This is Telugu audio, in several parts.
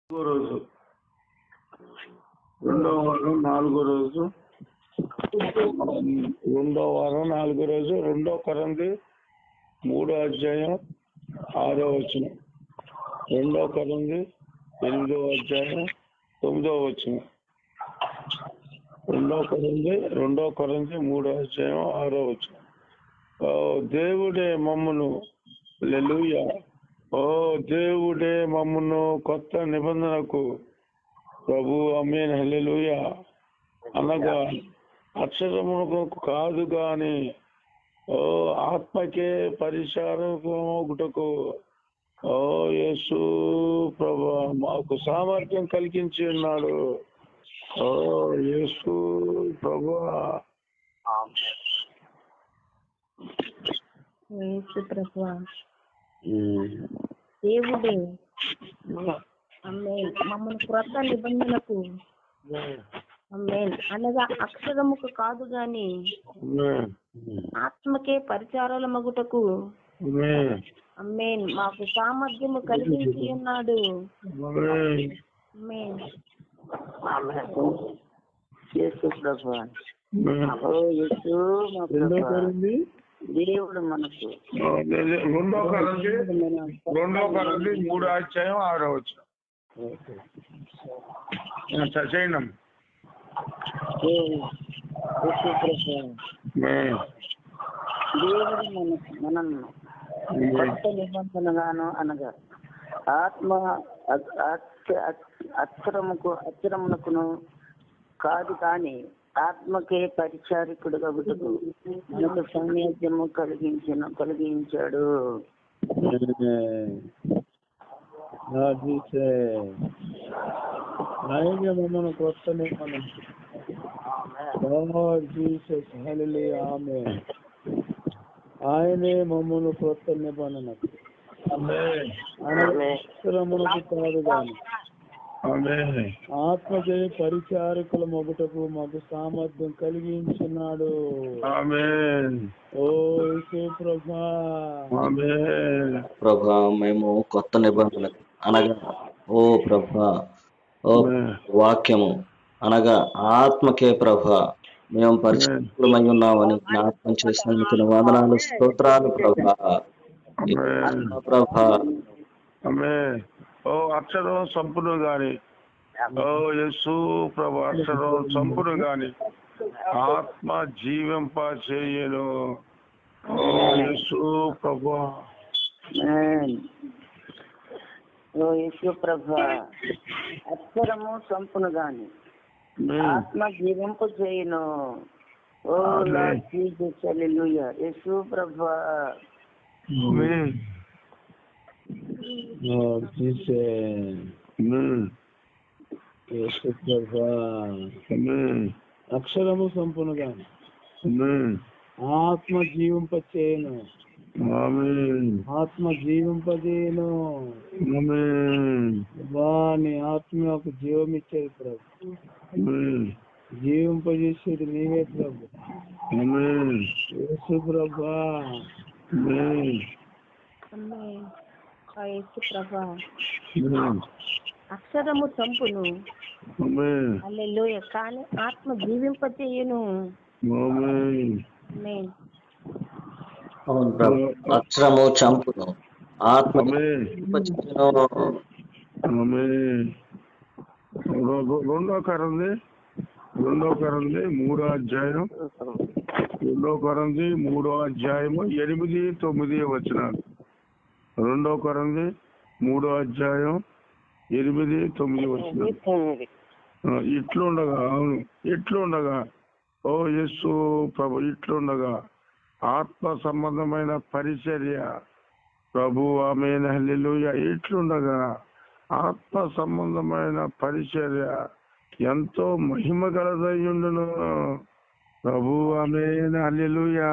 నాలుగో రోజు రెండో వారం నాలుగో రోజు రెండో వారం నాలుగో రోజు రెండో కొరంది మూడో అధ్యాయం ఆరో వచనం రెండో కొరంది ఎనిమిదో అధ్యాయం తొమ్మిదో వచనం రెండో కొరంది రెండో కొరంది మూడో అధ్యాయం ఆరో వచనం ఓ దేవుడే మమ్మును లెలుయ ఓ దేవుడే మమ్మును కొత్త నిబంధనకు ప్రభు అమీన్ హల్లెలూయ అనగా అక్షరమునకు కాదు గాని ఓ ఆత్మకే పరిచారకుటకు ఓ యేసు ప్రభు మాకు సామర్థ్యం కలిగించి ఉన్నాడు ఓ యేసు ప్రభు యేసు ప్రభువా దేవుడే అమ్మేన్ మమ్మల్ని క్రొత్త నిబంధనకు అమ్మేన్ అనగా అక్షరముకు కాదు గాని ఆత్మకే పరిచారాల మగుటకు అమ్మేన్ మాకు సామర్థ్యము కలిగించి ఉన్నాడు అమ్మేన్ యేసు ప్రభు ఓ యేసు మా రెండో ప్రభు కొరింది దేవుడు మనకు రెండో కొరంది రెండో కొరంది మూడో అధ్యాయం ఆరో వచ్చిన చేయండి ఓ యేసు ప్రభు దేవుడు మనకు మనల్ని కొత్త నిబంధనగాను అనగా ఆత్మ అ- అక్ష- అక్ష- అక్షరముకు అక్షరమునకును కాదు కానీ ఆత్మకే పరిచారికుడు కబుటకు మనకు సాన్నిధ్యము కలిగించిన కలిగించాడు ఆయనే మమ్మల్ని కొత్త నిబంధన లార్డ్ జీసస్ హల్లెలూయా ఆమేన్ ఆయనే మమ్మల్ని కొత్త నిబంధన అక్షరమునకు కాదు గాని ఆత్మకే పరిచారకుల మొగుటకు మాకు సామర్థ్యం కలిగించున్నాడు ఓ యేసు ప్రభా ప్రభా మేము కొత్త నిబంధన అనగా ఓ ప్రభా ఓ వాక్యము అనగా ఆత్మకే ప్రభ మేము పరిశుద్ధమై ఉన్నామని జ్ఞాపకం చేసినందుకు వందనాలు స్తోత్రాలు ప్రభా ప్రభా ఆమె ఓ అక్షరం సంపును గాని ఓ యస్సు ప్రభు అక్షరం సంపును గాని ఆత్మ జీవింప చేయను ఓ యస్సు ప్రభు ఆమేన్. ఓ యేసు ప్రభ అక్షరము సంపును గాని ఆత్మ జీవింపు చేయును ఓ లార్డ్ జీసస్ హల్లెలూయా యేసు ప్రభ Lord Jesus. యేసు ప్రభా అక్షరము సంపును గాని ఆత్మ జీవింప చేయను ఆత్మ జీవింపజేయను వాని ఆత్మ ఒక జీవం ఇచ్చేది ప్రభు జీవింపజేసేది నీవే ప్రభు యేసు ప్రభా అమ్మేన్ ఆ యేసు ప్రభా అక్షరము చంపును అల్లెలోయ కానీ ఆత్మ జీవింపచేయును ఆమేన్ అవును ప్రభు అక్షరము చంపును ఆత్మ జీవింపచేయును. రెండో కరంది రెండో కరంది మూడో అధ్యాయం రెండో కొరంది మూడో అధ్యాయము ఎనిమిది తొమ్మిది వచ్చినారు రెండో కొరంది మూడో అధ్యాయం ఎనిమిది తొమ్మిది వచ్చినారు ఆ, ఇట్లుండగా అవును ఇట్లుండగా ఓ యస్సు ప్రభు ఇట్లుండగా ఆత్మ సంబంధమైన పరిచర్య ప్రభు ఆమె హల్లెలూయా ఇట్లుండగా ఆత్మ సంబంధమైన పరిచర్య ఎంతో మహిమ గలదయ్యుండును ప్రభు ఆమె హల్లెలూయా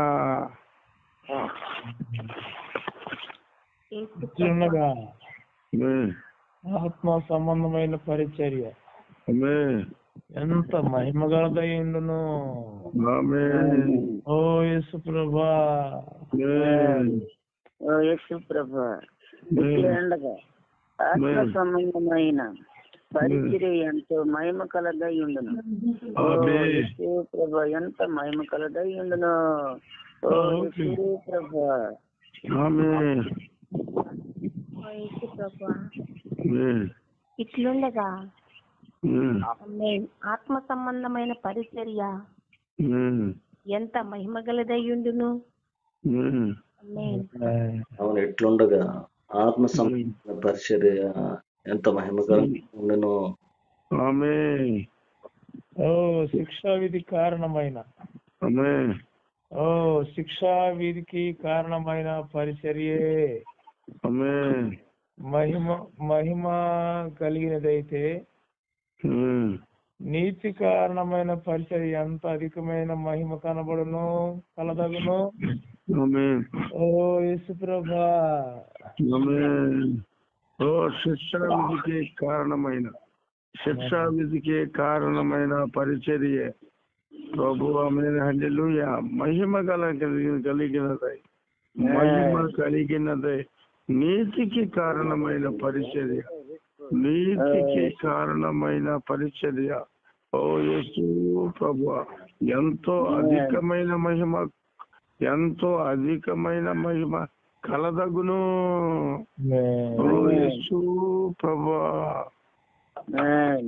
యేసు ఇట్లుండగా ఆమేన్. ఆత్మ సంబంధమైన పరిచర్య ఆమేన్. ఎంత మహిమగలదయ్యుండును ఆమేన్. ఓ యేసు ప్రభా ఆమేన్. ఓ యేసు ప్రభ ఇట్లా ఉండగా ఆత్మ సంబంధమైన పరిచర్య ఎంతో మహిమ కలదై ఉండును ఓ ఆమేన్. యేసు ప్రభా ఎంత మహిమ కలదై ఉండును ఓ ఓకే. యేసు ప్రభా ఆమేన్. ఓ యేసు ప్రభా ఆమేన్. ఇట్లుండగా ఆమేన్. ఆమేన్ ఆత్మ సంబంధమైన పరిచర్య ఆమేన్. ఎంత మహిమగలదయ్యుండును ఆమేన్. ఆమేన్ అవును ఎట్లుండగా ఆత్మ సంబంధ పరిచర్య ఎంత మహిమకరంగా ఆమేన్. ఓ శిక్షా విధి కారణమైన ఆమేన్. ఓ శిక్షా విధికి కారణమైన పరిచర్యే ఆమేన్. మహిమ మహిమ కలిగినదైతే ఆమేన్. నీతి కారణమైన పరిచర్య ఎంత అధికమైన మహిమ కనబడును కలదగును ఆమేన్. ఓ యేసు ప్రభా ఆమేన్. ఓ శిక్షా విధికి కారణమైన శిక్షా విధికి కారణమైన పరిచర్య ప్రభు ఆమె హల్లెలూయా మహిమ గల కలిగిన కలిగినదై మహిమ కలిగినదై నీతికి కారణమైన పరిచర్య నీతికి కారణమైన పరిచర్య ఓ యేసు ప్రభు ఎంతో అధికమైన మహిమ ఎంతో అధికమైన మహిమ కలదగును ఓ యేసు ప్రభు ఆమేన్.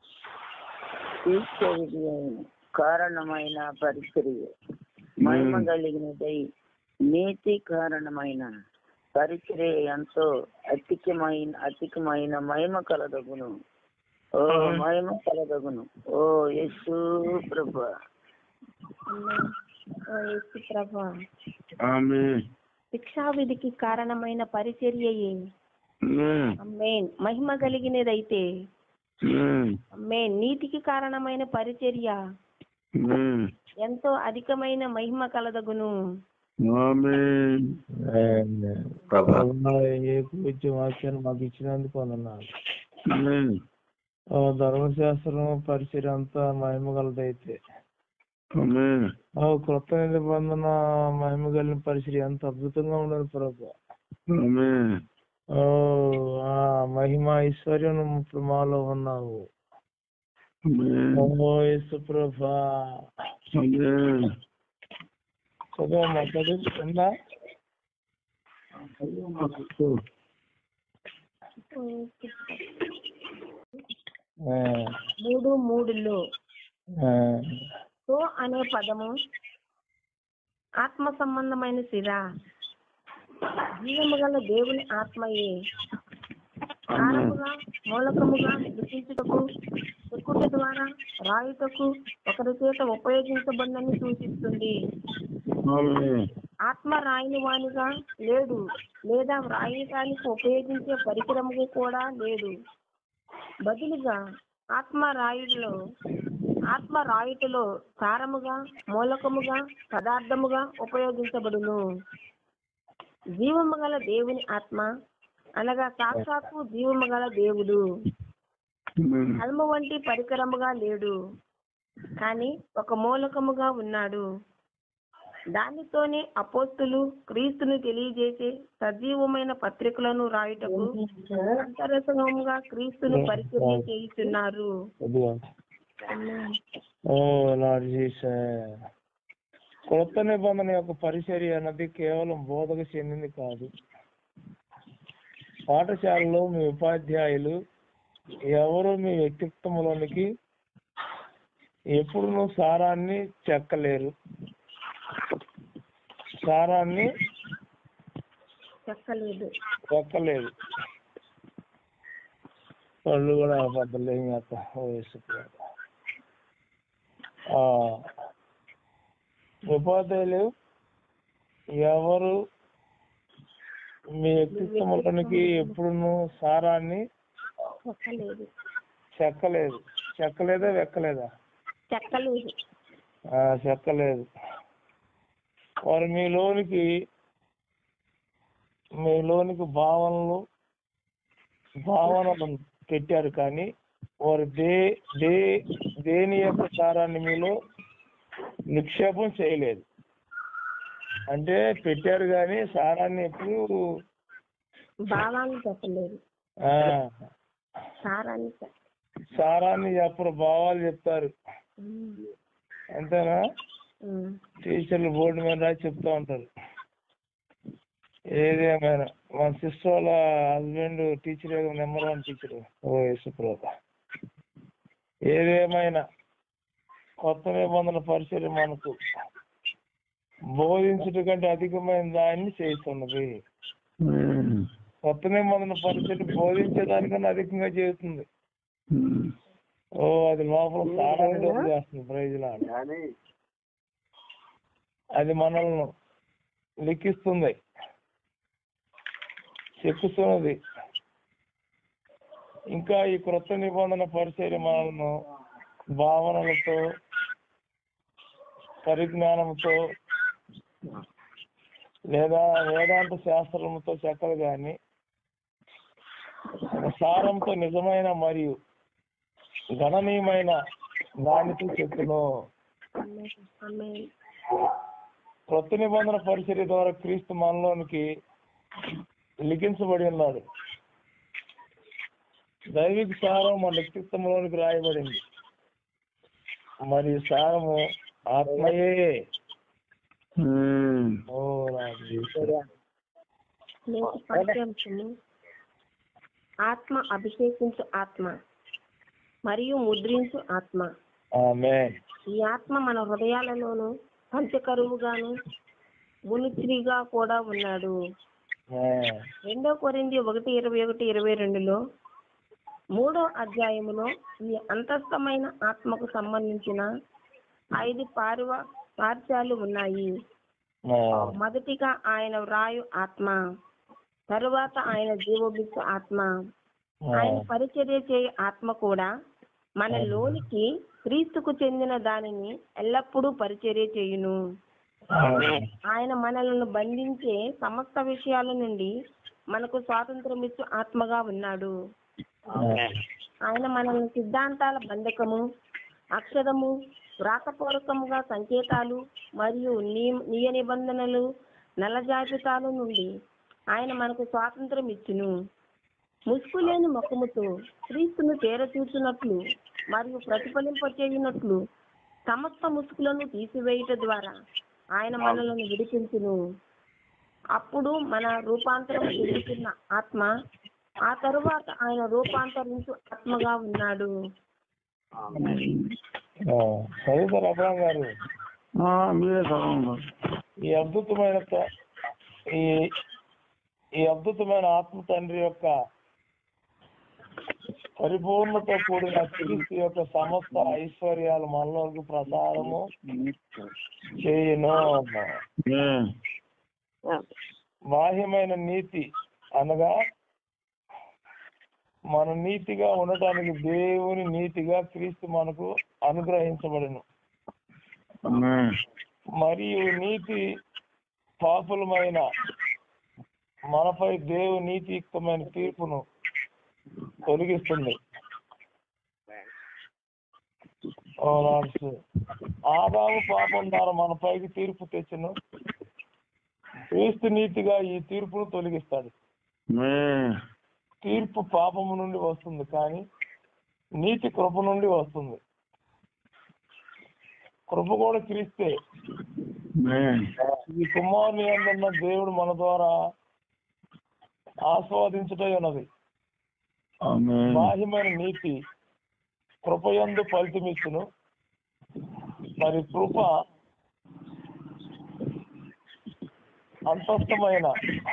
ఈశ్వరుడి కారణమైన పరిచర్య మహిమ కలిగినదై నీతి కారణమైన పరిచర్య ఎంతో అధికమైన అధికమైన మహిమ కలదగును ఓ మహిమ కలదగును ఓ యేసు ప్రభా ఆమేన్ ఓ యేసు ప్రభా ఆమె శిక్షా విధికి కారణమైన పరిచర్యయే అమ్మేన్ మహిమ కలిగినదైతే అమ్మేన్ నీతికి కారణమైన పరిచర్య ఎంతో అధికమైన మహిమ కలదగును ఆమె ప్రభా ప్రభా, ఏ కూర్చి వాక్యాన్ని మాకు ఇచ్చినందుకు అన్నాను ఓ ధర్మశాస్త్రం పరిచయం అంతా మహిమ గలదైతే ఆమె ఓ క్రొత్త నిబంధన మహిమ కలిగిన పరిచయం ఎంత అద్భుతంగా ఉండదు ప్రభు ఆమె ఓ ఆ మహిమ ఐశ్వర్యం ఇప్పుడు మాలో ఉన్నావు ఓ యేసు ప్రభా ఆమె చదువు మా చదువు ఉందా ఆ, మూడు మూడులో ఆ, సో అనే పదము ఆత్మ సంబంధమైన సిరా జీవము గల దేవుని ఆత్మయే కారముగా మూలకముగా లిఖించుటకు ఎక్కుట ద్వారా రాయుటకు ఒకరి చేత ఉపయోగించబడిందని సూచిస్తుంది ఆమె ఆత్మ రాయని వానిగా లేడు లేదా వ్రాయటానికి ఉపయోగించే పరికరము కూడా లేడు బదులుగా ఆత్మ రాయుడిలో ఆత్మ రాయుటలో సారముగా మూలకముగా పదార్థముగా ఉపయోగించబడును జీవము గల దేవుని ఆత్మ అనగా సాక్షాత్తు జీవము గల దేవుడు కల్మ వంటి పరికరముగా లేడు కానీ ఒక మూలకముగా ఉన్నాడు దానితోనే అపోస్తులు క్రీస్తును తెలియజేసే సజీవమైన పత్రికలను రాయుటకు అంతరసంగా క్రీస్తును పరిచర్య చేయుచున్నారు చదువు ఓ లార్డ్ జీసస్ కొత్త నిబంధన యొక్క పరిచర్య అన్నది కేవలం బోధకు చెందింది కాదు పాఠశాలలో మీ ఉపాధ్యాయులు ఎవరు మీ వ్యక్తిత్వంలోనికి ఎప్పుడు సారాన్ని చెక్కలేరు సారాన్ని చెక్కలేదు చెక్కలేదు వాళ్ళు కూడా బద్దలు ఏం చేస్తా ఓ యేసు ప్రభు. ఆ ఉపాధ్యాయులు ఎవరు మీ వ్యక్తిత్వంలోనికి ఎప్పుడును సారాన్ని చెక్కలేదు చెక్కలేదు చెక్కలేదా వెక్కలేదా చెక్కలేదు ఆ, చెక్కలేదు వారు మీలోనికి మీలోనికి భావనలు భావనలు పెట్టారు కానీ వారు దే దే దేని యొక్క సారాన్ని మీలో నిక్షేపం చేయలేదు అంటే పెట్టారు కానీ సారాన్ని ఎప్పుడు భావాన్ని చెప్పలేదు ఆ, సారాన్ని చె- సారాన్ని చెప్పరు భావాలు చెప్తారు ఉమ్. అంతేనా ఉమ్. టీచర్లు బోర్డు మీద రాసి చెప్తా ఉంటారు ఏదేమైనా మా సిస్టర్ వాళ్ళ husband teacher number one teacher O యశుప్రభ ఏదేమైనా కొత్త నిబంధన పరిచయం మనకు బోధించడం కంటే అధికమైన దాన్ని చేస్తున్నది ఉమ్. కొత్త నిబంధన పరిచయం బోధించేదానికన్నా అధికంగా చేస్తుంది ఉమ్. ఓ అది లోపల సారాన్ని డబ్బు చేస్తుంది ప్రైజ్లా అది మనల్ని లిఖిస్తుంది చెక్కుతున్నది ఇంకా ఈ క్రొత్త నిబంధన పరిచర్య మనల్ని భావనలతో పరిజ్ఞానంతో లేదా వేదాంత శాస్త్రముతో చెక్కలు గాని సారంతో నిజమైన మరియు గణనీయమైన దానితో చెప్పును ఆమేన్. ఆమేన్. క్రొత్త నిబంధన పరిచర్య ద్వారా క్రీస్తు మనలోనికి లిఖించబడి ఉన్నాడు దైవిక సారం మన వ్యక్తిత్వంలోనికి రాయబడింది మరి సారము ఆత్మయే ఉమ్. ఓ నా జీవితం. నేటి పాఠ్యాంశము ఆత్మ అభిషేకించు ఆత్మ మరియు ముద్రించు ఆత్మ ఆమేన్ ఈ ఆత్మ మన హృదయాలలోను పంచకరువుగాను మునిత్రిగా కూడా ఉన్నాడు ఆమేన్. రెండో కొరింది ఒకటి ఇరవై ఒకటి ఇరవై రెండులో మూడో అధ్యాయములో ఈ అంతస్థమైన ఆత్మకు సంబంధించిన ఐదు పార్వ పార్శ్యాలు ఉన్నాయి ఆమేన్. మొదటిగా ఆయన వ్రాయు ఆత్మ తరువాత ఆయన జీవోభిక్ష ఆత్మ ఆయన పరిచర్య చేయు ఆత్మ కూడా మన లోనికి క్రీస్తుకు చెందిన దానిని ఎల్లప్పుడూ పరిచర్య చేయును ఆమేన్. ఆయన మనలను బంధించే సమస్త విషయాల నుండి మనకు స్వాతంత్రం ఇచ్చు ఆత్మగా ఉన్నాడు ఆమేన్. ఆయన మనల్ని సిద్ధాంతాల బంధకము అక్షరము వ్రాతపూర్వకముగా సంకేతాలు మరియు నియ- నియ నిబంధనలు నల్ల జాబితాల నుండి ఆయన మనకు స్వాతంత్రం ఇచ్చును ముసుగు లేని ముఖముతో క్రీస్తును చేరచూచున్నట్లు మరియు ప్రతిఫలింపచేయునట్లు సమస్త ముసుగులను తీసివేయుట ద్వారా ఆయన మనలను విడిపించును అప్పుడు మన రూపాంతరం చెందుతున్న ఆత్మ ఆ తరువాత ఆయన రూపాంతరించు ఆత్మగా ఉన్నాడు ఆ, చదువుతారు అబ్రాహం గారు ఆ, మీరే చదవండి ఈ అద్భుతమైన త- ఈ ఈ అద్భుతమైన ఆత్మ తండ్రి యొక్క పరిపూర్ణతో కూడిన క్రీస్తు యొక్క సమస్త ఐశ్వర్యాలు మనలోకి ప్రసారము చేయును ఉమ్. బాహ్యమైన నీతి అనగా మన నీతిగా ఉండటానికి దేవుని నీతిగా క్రీస్తు మనకు అనుగ్రహించబడను ఉమ్. మరియు నీతి పాపులమైన మనపై దేవు నీతియుక్తమైన తీర్పును తొలగిస్తుంది ఓ లార్డ్స్. ఆదాము పాపం ద్వారా మనపైకి తీర్పు తెచ్చును క్రీస్తు నీతిగా ఈ తీర్పును తొలగిస్తాడు ఉమ్. తీర్పు పాపము నుండి వస్తుంది కానీ నీతి కృప నుండి వస్తుంది కృప కూడా క్రీస్తే ఉమ్. ఈ కుమారుని అందున్న దేవుడు మన ద్వారా ఆస్వాదించుటై ఉన్నది ఆమేన్. బాహ్యమైన నీతి కృపయందు ఫలితమిచ్చును మరి కృప అంతస్థమైన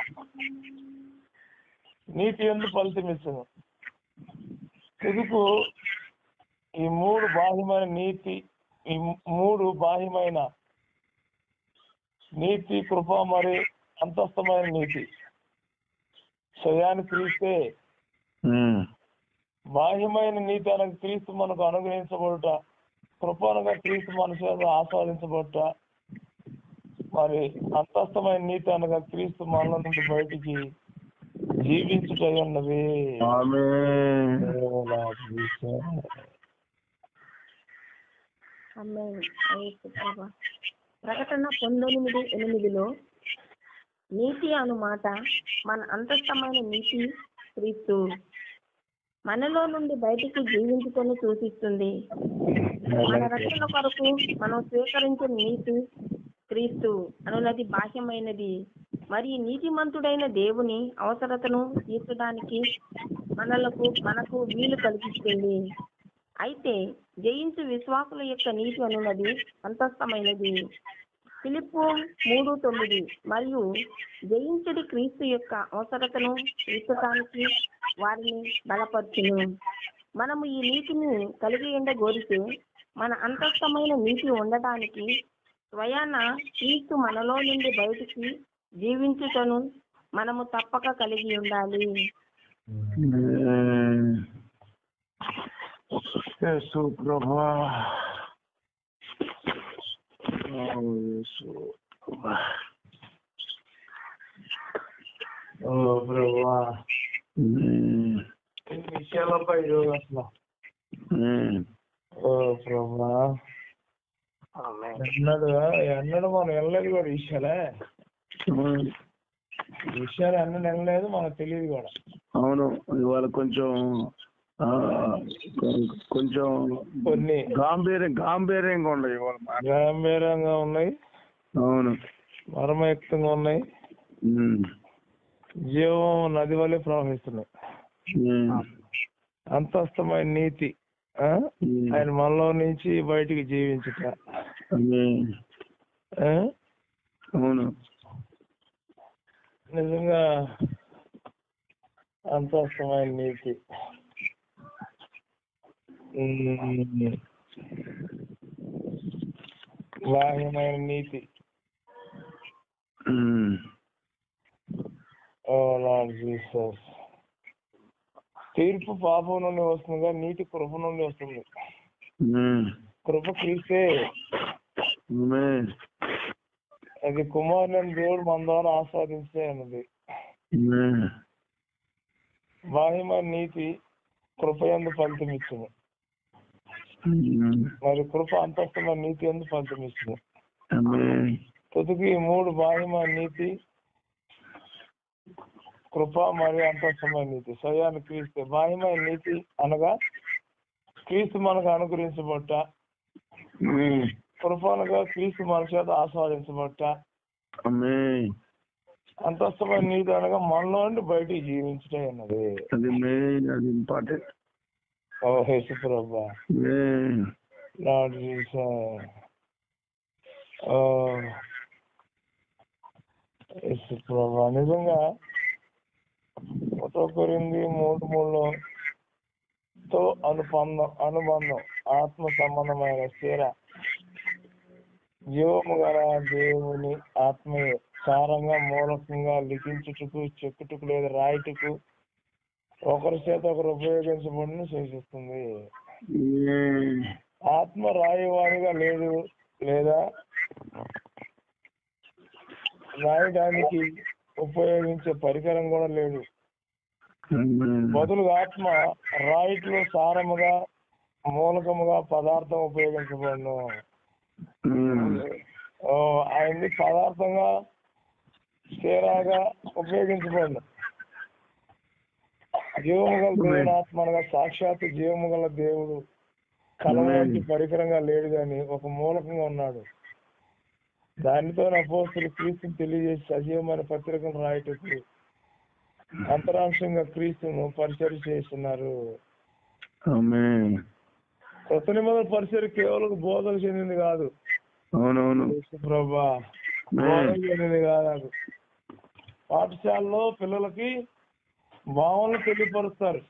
నీతి ఎందు ఫలితమిచ్చును తుదుకు ఈ మూడు బాహ్యమైన నీతి ఈ మూడు బాహ్యమైన నీతి కృప మరి అంతస్థమైన నీతి స్వయాన్ని క్రీస్తే ఉమ్. బాహ్యమైన నీతి అనగా క్రీస్తు మనకు అనుగ్రహించబడుట కృప అనగా క్రీస్తు మనసు చేత ఆస్వాదించబడుట మరి అంతస్థమైన నీతి అనగా క్రీస్తు మనల నుండి బయటికి జీవించుటై ఉన్నది ఆమేన్. ఆమేన్. యేసు ప్రభా. ప్రకటన పంతొమ్మిది ఎనిమిదిలో నీతి అను మాట మన అంతస్తమైన నీతి క్రీస్తు మనలో నుండి బయటికి జీవించుకొని సూచిస్తుంది మన రక్షణ కొరకు మనం స్వీకరించిన నీతి క్రీస్తు అనున్నది బాహ్యమైనది మరి నీతిమంతుడైన దేవుని అవసరతను తీర్చడానికి మనలకు మనకు వీలు కల్పిస్తుంది అయితే జయించు విశ్వాసుల యొక్క నీతి అనున్నది అంతస్థమైనది ఫిలిప్పు మూడు తొమ్మిది మరియు జయించడి క్రీస్తు యొక్క అవసరతను తీర్చడానికి వారిని బలపరచును మనము ఈ నీతిని కలిగి ఉండగోరితే మన అంతస్థమైన నీతి ఉండటానికి స్వయాన క్రీస్తు మనలో నుండి బయటికి జీవించుటను మనము తప్పక కలిగి ఉండాలి యేసు ప్రభా ఓ యేసు ప్రభా. ఓ ప్రభా ఈ విషయాలపై ఈరోజు అసలు ఓ ప్రభా ఎన్నడు ఎన్నడు మనం వెళ్ళలేదు కూడా ఈ విషయాలే ఈ విషయాలు ఎన్నడూ వెళ్ళలేదు మనకు తెలియదు కూడా అవును ఇవాళ కొంచెం ఆ, కొం- కొంచెం కొన్ని గాంభీర్యం గాంభీర్యంగా ఉండవు ఇవాళ మాట. గంభీరంగా ఉన్నాయి అవును మర్మయుక్తంగా ఉన్నాయి ఉమ్. జీవం నది వల్లే ప్రవహిస్తున్నాయి ఉమ్. అంతస్తమైన నీతి ఆ? ఉమ్. ఆయన మనలో నుంచి బయటికి జీవించుట ఉమ్. ఆ? అవును నిజంగా అంతస్తమైన నీతి ఉమ్. బాహ్యమైన నీతి ఉమ్. ఓ లార్డ్ జీసస్ తీర్పు పాపం నుండి వస్తుంది కానీ నీతి కృప నుండి వస్తుంది ఉమ్. కృప క్రీస్తే ఆమేన్. అది కుమారుని దేవుడు మన ద్వారా ఆస్వాదించే అన్నది ఉమ్. బాహ్యమైన నీతి కృప ఎందు ఫలితం ఇచ్చింది ఉమ్. మరి కృప అంతస్తుమైన నీతి ఎందు ఫలితం ఇచ్చింది ఆమేన్. తుదికి ఈ మూడు బాహ్యమైన నీతి కృప మరియు అంతస్తమైన నీతి స్వయాన్ని క్రీస్తే బాహ్యమైన నీతి అనగా క్రీస్తు మనకు అనుగ్రహించబట్ట ఉమ్. కృప అనగా క్రీస్తు మన చేత ఆస్వాదించబట్ట ఆమేన్. అంతస్తమైన నీతి అనగా మనలో నుండి బయటికి జీవించడం అన్నది అది మెయిన్ అది ఇంపార్టెంట్ ఓ యేసు ప్రభా ఆమేన్. లార్డ్ జీసస్ ఓ యేసు ప్రభా నిజంగా ఒకటో కొరింది మూడు మూడులో తో అనుబంధం అనుబంధం ఆత్మ సంబంధమైన స్థిర జీవము గల దేవుని ఆత్మయే సారంగా మూలకంగా లిఖించుటకు చెక్కుటకు లేదా రాయుటకు ఒకరి చేత ఒకరు ఉపయోగించబడిన సూచిస్తుంది ఆమేన్. ఆత్మ రాయవానిగా లేదు లేదా రాయడానికి ఉపయోగించే పరికరం కూడా లేదు ఆమేన్. బదులుగా ఆత్మ రాయిట్లో సారముగా మూలకముగా పదార్థం ఉపయోగించబడును ఉమ్. ఓ, ఆయన్ని పదార్థంగా స్థిరాగా ఉపయోగించబడును జీవము గల దేవుని ఆత్మ అనగా సాక్షాత్ జీవము గల దేవుడు కలం వంటి పరికరంగా లేడు గాని ఒక మూలకంగా ఉన్నాడు దానితో అపోస్తులు క్రీస్తుని తెలియజేసి సజీవమైన పత్రికను రాయటకు అంతరాంశంగా క్రీస్తును పరిచయం చేస్తున్నారు ఆమేన్. కొత్త నిబంధన పరిచయం కేవలం బోధన చెందింది కాదు అవునవును ప్రభా బోధన చెందింది కాదు పాఠశాలలో పిల్లలకి భావనలు తెలియపరుస్తారు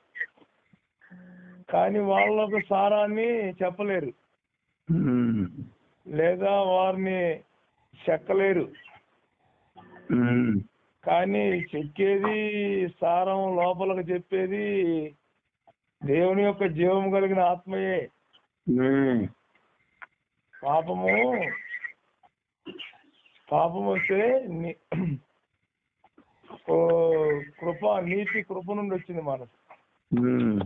కానీ వాళ్ళకు సారాన్ని చెప్పలేరు ఉమ్. లేదా వారిని చెక్కలేరు ఉమ్. కానీ చెక్కేది సారం లోపలకు చెప్పేది దేవుని యొక్క జీవం కలిగిన ఆత్మయే ఉమ్. పాపము పాపం వస్తే ని- ఓ కృప నీతి కృప నుండి వచ్చింది మనకు ఉమ్.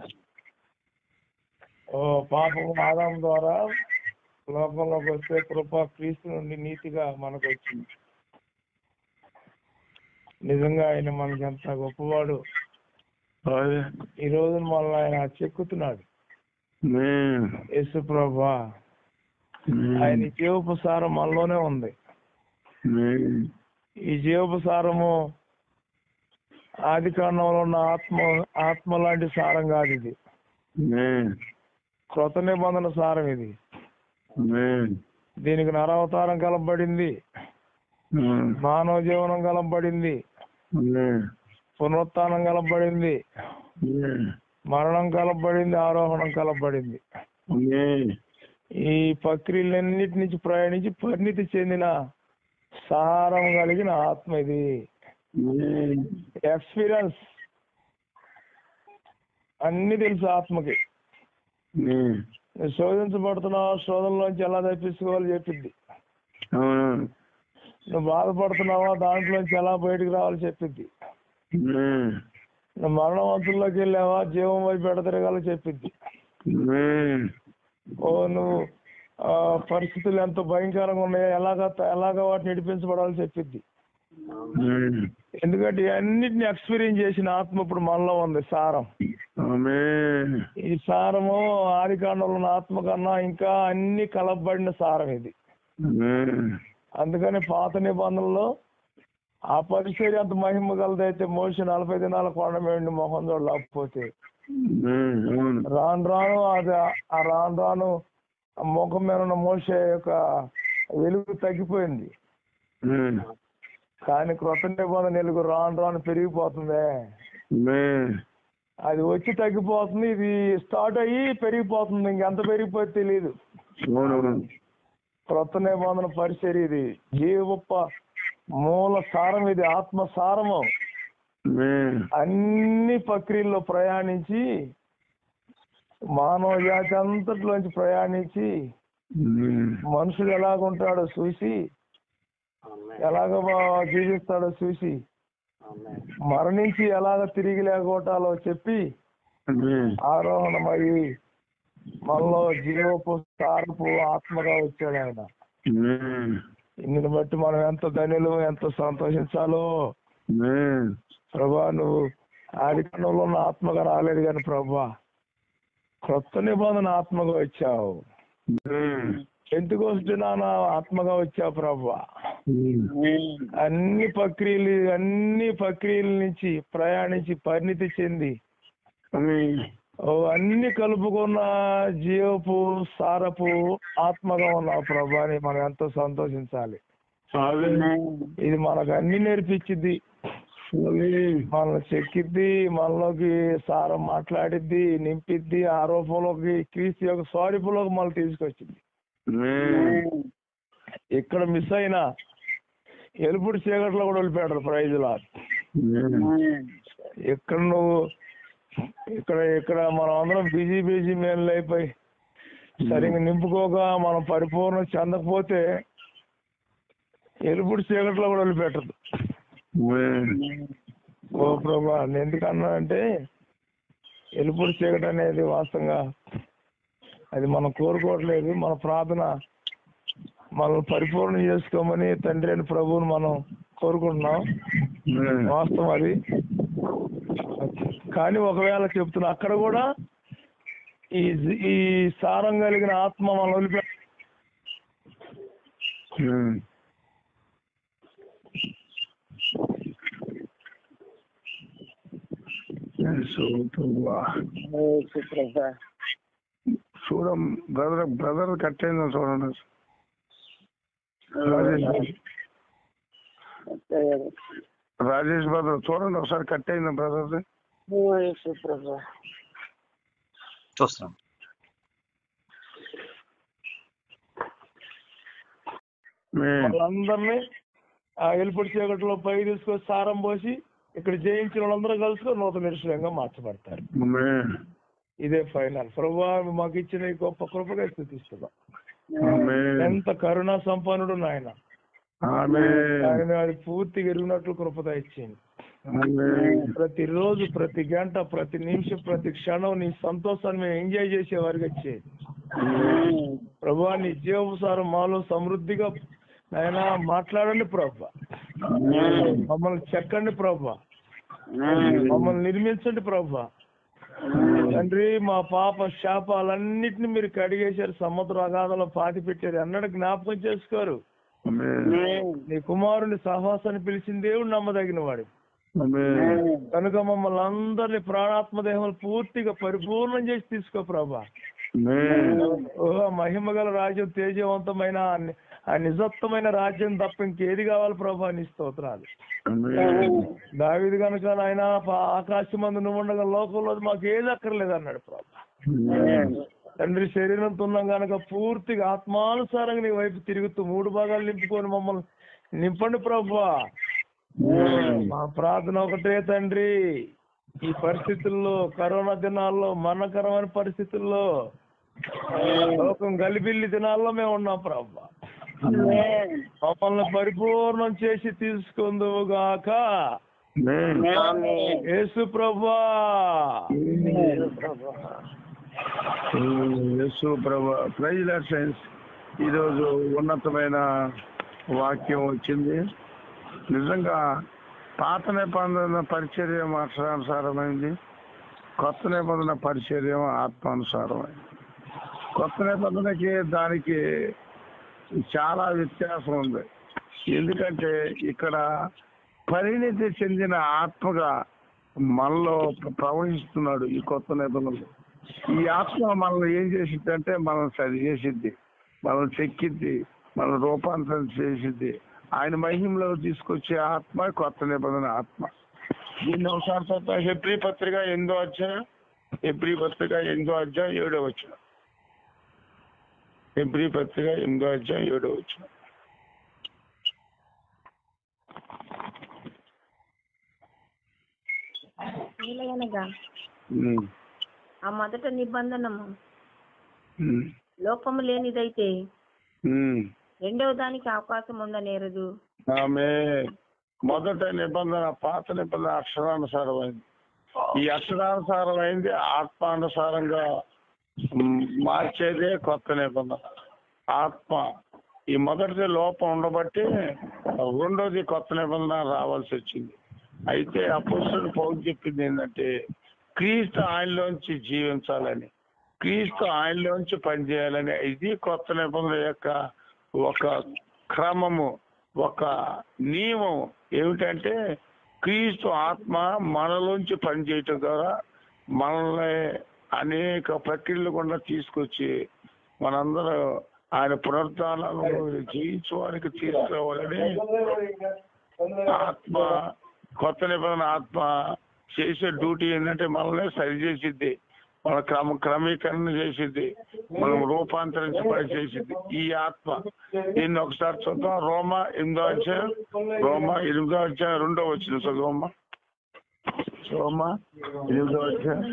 ఓ పాపము ఆదాం ద్వారా లోకంలోకి వస్తే కృప క్రీస్తు నుండి నీతిగా మనకు వచ్చింది నిజంగా ఆయన మనకి ఎంత గొప్పవాడు అదే ఈ రోజు మనల్ని ఆయన చెక్కుతున్నాడు ఆమేన్. యేసు ప్రభా ఆయన ఆమేన్. జీవపు సారం మనలోనే ఉంది ఆమేన్. ఈ జీవపు సారము ఆది కాండంలో ఉన్న ఆత్మ ఆత్మ లాంటి సారం కాదు ఇది ఆమేన్. కృత నిబంధన సారం ఇది ఆమేన్. దీనికి నరవతారం కలపబడింది ఆమేన్. మానవ జీవనం కలపబడింది ఆమేన్. పునరుత్థానం కలపబడింది ఆమేన్. మరణం కలపబడింది ఆరోహణం కలపబడింది ఆమేన్. ఈ ప్రక్రియలన్నిటి నుంచి ప్రయాణించి పరిణితి చెందిన సారం కలిగిన ఆత్మ ఇది ఆమేన్. ఎక్స్పీరియన్స్ అన్ని తెలుసు ఆత్మకి ఆమేన్. నువ్వు శోధించబడుతున్నావు శోధనలోంచి ఎలా తప్పించుకోవాలో చెప్పింది అవును నువ్వు బాధపడుతున్నావా దాంట్లోంచి ఎలా బయటకు రావాలో చెప్పింది ఆమేన్. నువ్వు మరణవంతుల్లోకి వెళ్ళావా జీవం వైపు ఎడతెరగాలో చెప్పింది ఆమేన్. ఓ నువ్వు ఆ, పరిస్థితులు ఎంత భయంకరంగా ఉన్నాయో ఎలాగ ఎలాగ వాటిని నడిపించబడాలో చెప్పింది ఆమేన్. ఎందుకంటే అన్నిటిని ఎక్స్పీరియన్స్ చేసిన ఆత్మ ఇప్పుడు మనలో ఉంది సారం ఆమేన్. ఈ సారము ఆది కాండంలో ఉన్న ఆత్మ కన్నా ఇంకా అన్ని కలపబడిన సారం ఇది ఆమేన్. అందుకని పాత నిబంధనలో ఆ పరిచర్య అంత మహిమ కలదైతే మోసి నలభై దినాల కొండ మీద మొహం చూడలేకపోతే ఆమేన్. అవును రాను రాను అది ఆ రాను రాను ఆ ముఖం మీద ఉన్న మోసే యొక్క వెలుగు తగ్గిపోయింది ఆమేన్. కానీ క్రొత్త నిబంధన వెలుగు రాను రాను పెరిగిపోతుంది ఆమేన్. అది వచ్చి తగ్గిపోతుంది ఇది స్టార్ట్ అయ్యి పెరిగిపోతుంది ఇంకెంత పెరిగిపోతే తెలియదు అవును క్రొత్త నిబంధన పరిచర్య ఇది జీవప్ప మూల సారం ఇది ఆత్మ సారము ఆమేన్. అన్ని ప్రక్రియల్లో ప్రయాణించి మానవ జాతి అంతట్లోంచి ప్రయాణించి ఆమేన్. మనుషుడు ఎలాగుంటాడో చూసి ఎలాగ బా- జీవిస్తాడో చూసి మరణించి ఎలాగ తిరిగి లేకోటాలో చెప్పి ఆమేన్. ఆరోహణమయ్యి మనలో జీవపు సారపు ఆత్మగా వచ్చాడు ఆయన ఆమేన్. ఇందుని బట్టి మనం ఎంత ధనులు ఎంత సంతోషించాలో ఆమేన్. ప్రభా నువ్వు ఆదికాండంలో ఉన్న ఆత్మగా రాలేదు కానీ ప్రభా క్రొత్త నిబంధన ఆత్మగా వచ్చావు ఆమేన్. ఎందుకు వస్తున్నాను ఆత్మగా వచ్చావు ప్రభా ఆమేన్. అన్ని ప్రక్రియలు అన్ని ప్రక్రియల నుంచి ప్రయాణించి పరిణితి చెంది ఆమేన్. ఓ అన్ని కలుపుకున్న జీవపు సారపు ఆత్మగా ఉన్నావు ప్రభా అని మనం ఎంతో సంతోషించాలి ఆమేన్. ఇది మనకు అన్ని నేర్పించింది ఆమేన్. మనల్ని చెక్కిద్ది మనలోకి సారం మాట్లాడిద్ది నింపిద్ది ఆ రూపంలోకి క్రీస్తు యొక్క స్వరూపంలోకి మళ్ళీ తీసుకొచ్చింది ఆమేన్. ఇక్కడ మిస్ అయినా ఎలుపుడు చీకట్లో కూడా వెళ్ళిపోయాడు ప్రైజ్ లా ఆమేన్. ఇక్కడ నువ్వు ఇక్కడ ఇక్కడ మనం అందరం బిజీ బిజీ మేలు అయిపోయి సరిగ్గా నింపుకోక మనం పరిపూర్ణ చెందకపోతే ఎలుపుడు చీకట్లో కూడా వదిలిపెట్టదు ఆమేన్. ఓ ప్రభా నేను ఎందుకన్నా అంటే ఎలుపుడు చీకటి అనేది వాస్తవంగా అది మనం కోరుకోవట్లేదు మన ప్రార్థన మనల్ని పరిపూర్ణ చేసుకోమని తండ్రి అని ప్రభువుని మనం కోరుకుంటున్నాం ఆమేన్. వాస్తవం అది కానీ ఒకవేళ చెప్తున్నా అక్కడ కూడా ఈ ఈ సారం కలిగిన ఆత్మ మనం వదిలిపె ఆమేన్. యేసు ప్రభువా. ప్రభా చూడ బ్రదర్ బ్రదర్ కట్ అయిందో చూడండి రాజేష్ రాజేష్ బ్రదర్ చూడండి ఒకసారి కట్ అయిందా బ్రదర్ ప్రభా చూస్తాం వాళ్ళందరినీ ఆ ఎలుపుడి చీకటిలో పై తీసుకొని సారం పోసి ఇక్కడ జయించిన వాళ్ళందరూ కలుసుకొని నూతన నిరుషులంగా మార్చబడతారు ఇదే ఫైనల్ ప్రభా మాకు ఇచ్చిన ఈ గొప్ప కృపగా స్థుతిస్తున్నాం ఎంత కరుణా సంపన్నుడు నాయన ఆయన అది పూర్తిగా ఎరిగినట్లు కృపద ఇచ్చింది ప్రతిరోజు ప్రతి గంట ప్రతి నిమిషం ప్రతి క్షణం నీ సంతోషాన్ని మేము ఎంజాయ్ చేసే వారికి వచ్చేది ప్రభా నీ జీవసారం మాలో సమృద్ధిగా ఆయన మాట్లాడండి ప్రభా మమ్మల్ని చెక్కండి ప్రభా మమ్మల్ని నిర్మించండి ప్రభా తండ్రి మా పాప శాపాలన్నిటిని మీరు కడిగేశారు సముద్ర అగాధంలో పాతి పెట్టారు ఎన్నడూ జ్ఞాపకం చేసుకోరు ఆమేన్. నీ కుమారుని సహవాసాన్ని పిలిచిన దేవుడు నమ్మదగిన వాడు ఆమేన్. కనుక మమ్మల్ని అందరినీ ప్రాణాత్మ దేహములు పూర్తిగా పరిపూర్ణం చేసి తీసుకో ప్రభా ఆమేన్. ఓ మహిమ గల రాజ్యం తేజవంతమైన ఆ ని- ఆ నిజత్వమైన రాజ్యం తప్ప ఇంకేది కావాలి ప్రభా నీ స్తోత్రాలు ఆమేన్. దావిది కనుక ఆయన ఆకాశం మందు నువ్వు ఉండగా లోకంలో మాకు ఏది అక్కర్లేదు అన్నాడు ప్రభా ఆమేన్. తండ్రి శరీరంతో ఉన్నాం కనుక పూర్తిగా ఆత్మానుసారంగా నీ వైపు తిరుగుతూ మూడు భాగాలు నింపుకొని మమ్మల్ని నింపండి ప్రభా మా ప్రార్థన ఒకటే తండ్రి ఈ పరిస్థితుల్లో కరోనా దినాల్లో మరణకరమైన పరిస్థితుల్లో లోకం గలిబిల్లి దినాల్లో మేము ఉన్నాం ప్రభా మమ్మల్ని పరిపూర్ణం చేసి తీసుకుందువు గాక ఆమేన్. యేసు ప్రభా యేసు ప్రభా ప్రైజ్ లార్డ్ సైన్స్ ఈరోజు ఉన్నతమైన వాక్యం వచ్చింది నిజంగా పాత నిబంధన పరిచర్య అక్షరానుసారమైంది కొత్త నిబంధన పరిచర్య ఆత్మానుసారమైంది కొత్త నిబంధనకి దానికి చాలా వ్యత్యాసం ఉంది ఎందుకంటే ఇక్కడ పరిణితి చెందిన ఆత్మగా మనలో ప్ర- ప్రవహిస్తున్నాడు ఈ కొత్త నిబంధనలు ఈ ఆత్మ మనల్ని ఏం చేసిద్దంటే మనం సరి చేసిద్ది మనం చెక్కిద్ది మన రూపాంతరం చేసిద్ది ఆయన మహిమలో తీసుకొచ్చే ఆత్మ కొత్త నిబంధన ఆత్మ దీన్ని ఒకసారి చదువుతా హెబ్రి పత్రిక ఎనిమిదో అధ్యాయం హెబ్రి పత్రిక ఎనిమిదో అధ్యాయం ఏడో వచ్చిన హెబ్రి పత్రిక ఎనిమిదో అధ్యాయం ఏడో వచ్చిన ఏలయనగా ఉమ్, ఆ మొదట నిబంధనము ఉమ్, లోపము లేనిదైతే ఉమ్. రెండవ దానికి అవకాశం ఉండనేరదు ఆమె మొదట నిబంధన పాత నిబంధన అక్షరానుసారమైంది ఈ అక్షరానుసారమైంది ఆత్మానుసారంగా మ్, మార్చేదే కొత్త నిబంధన ఆత్మ ఈ మొదటిది లోపం ఉండబట్టి రెండోది కొత్త నిబంధన రావాల్సి వచ్చింది అయితే అపోస్తుడు పౌరు చెప్పింది ఏంటంటే క్రీస్తు ఆయనలోంచి జీవించాలని క్రీస్తు ఆయనలోంచి పనిచేయాలని ఇది కొత్త నిబంధన యొక్క ఒక క్రమము ఒక నియమం ఏమిటంటే క్రీస్తు ఆత్మ మనలోంచి పనిచేయటం ద్వారా మనల్ని అనేక ప్రక్రియలు గుండా తీసుకొచ్చి మనందరూ ఆయన పునరుద్ధానాలను జయించడానికి తీసుకురావాలని ఆత్మ కొత్త నిబంధన ఆత్మ చేసే డ్యూటీ ఏంటంటే మనల్ని సరి చేసిద్ది మన క్రమ క్రమీకరణ చేసిద్ది మనం రూపాంతరించి పని చేసిద్ది ఈ ఆత్మ దీన్ని ఒకసారి చూద్దాం రోమా ఎనిమిదో అధ్యాయం రోమా ఎనిమిదో అధ్యాయం రెండో వచ్చిన చదువమ్మా రోమా ఎనిమిదో అధ్యాయం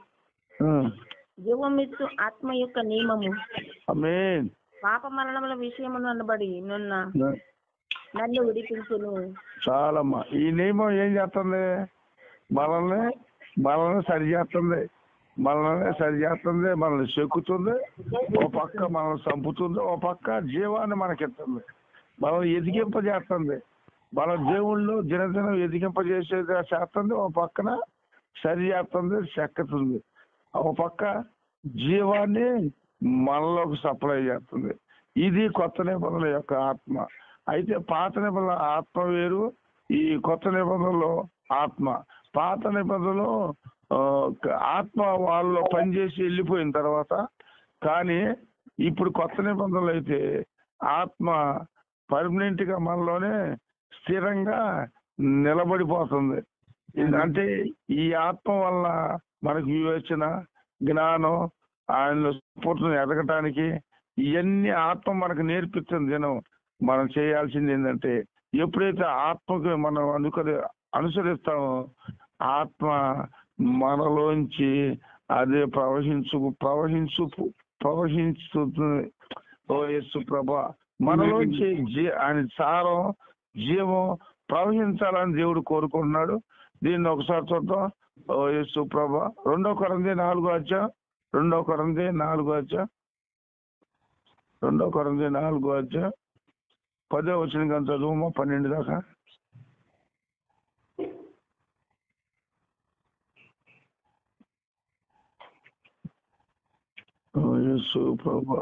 జీవమిచ్చు ఆత్మ యొక్క నియమము అమేన్ పాప మరణముల విషయమును అనబడి నున్న నన్ను విడిపించును చాలమ్మా ఈ నియమం ఏం చేస్తుంది మనల్ని మనల్ని సరి చేస్తుంది మనల్ని సరి చేస్తుంది మనల్ని చెక్కుతుంది ఓ పక్క మనల్ని చంపుతుంది ఓ పక్క జీవాన్ని మనకిస్తుంది మనల్ని ఎదిగింపజేస్తుంది మన దేవుళ్ళు దినదినం ఎదిగింపజేసేది చేస్తుంది ఓ పక్కన సరి చేస్తుంది చెక్కుతుంది ఓ పక్క జీవాన్ని మనలోకి సప్లై చేస్తుంది ఇది కొత్త నిబంధన యొక్క ఆత్మ అయితే పాత నిబంధన ఆత్మ వేరు ఈ కొత్త నిబంధనలో ఆత్మ పాత నిబంధనలో ఆ, ఆత్మ వాళ్ళలో పనిచేసి వెళ్ళిపోయిన తర్వాత కానీ ఇప్పుడు కొత్త నిబంధనలు అయితే ఆత్మ పర్మనెంట్ గా మనలోనే స్థిరంగా నిలబడిపోతుంది ఇది అంటే ఈ ఆత్మ వల్ల మనకు వివేచన జ్ఞానం ఆయన స్ఫూర్తిని ఎదగటానికి ఇవన్నీ ఆత్మ మనకు నేర్పిస్తుంది దినం మనం చేయాల్సింది ఏంటంటే ఎప్పుడైతే ఆత్మకు మనం అనుకరి అనుసరిస్తామో ఆత్మ మనలోంచి అదే ప్రవహించు ప్రవహించు ప్రవహించుతుంది ఓ యేసు ప్రభా మనలోంచి జీ ఆయన సారం జీవం ప్రవహించాలని దేవుడు కోరుకుంటున్నాడు దీన్ని ఒకసారి చూద్దాం ఓ యేసు ప్రభా రెండో కొరంది నాలుగో అధ్యాయం రెండో కొరంది నాలుగో అధ్యాయం రెండో కొరంది నాలుగో అధ్యాయం పదో వచ్చిన కానీ చదువుమా పన్నెండు దాకా యేసు ప్రభా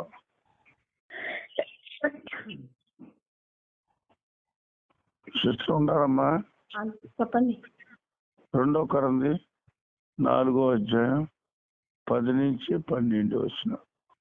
సిస్టర్ ఉండాలమ్మా ఆ, చెప్పండి రెండో కరంది నాలుగో అధ్యాయం పది నుంచి పన్నెండు వచ్చిన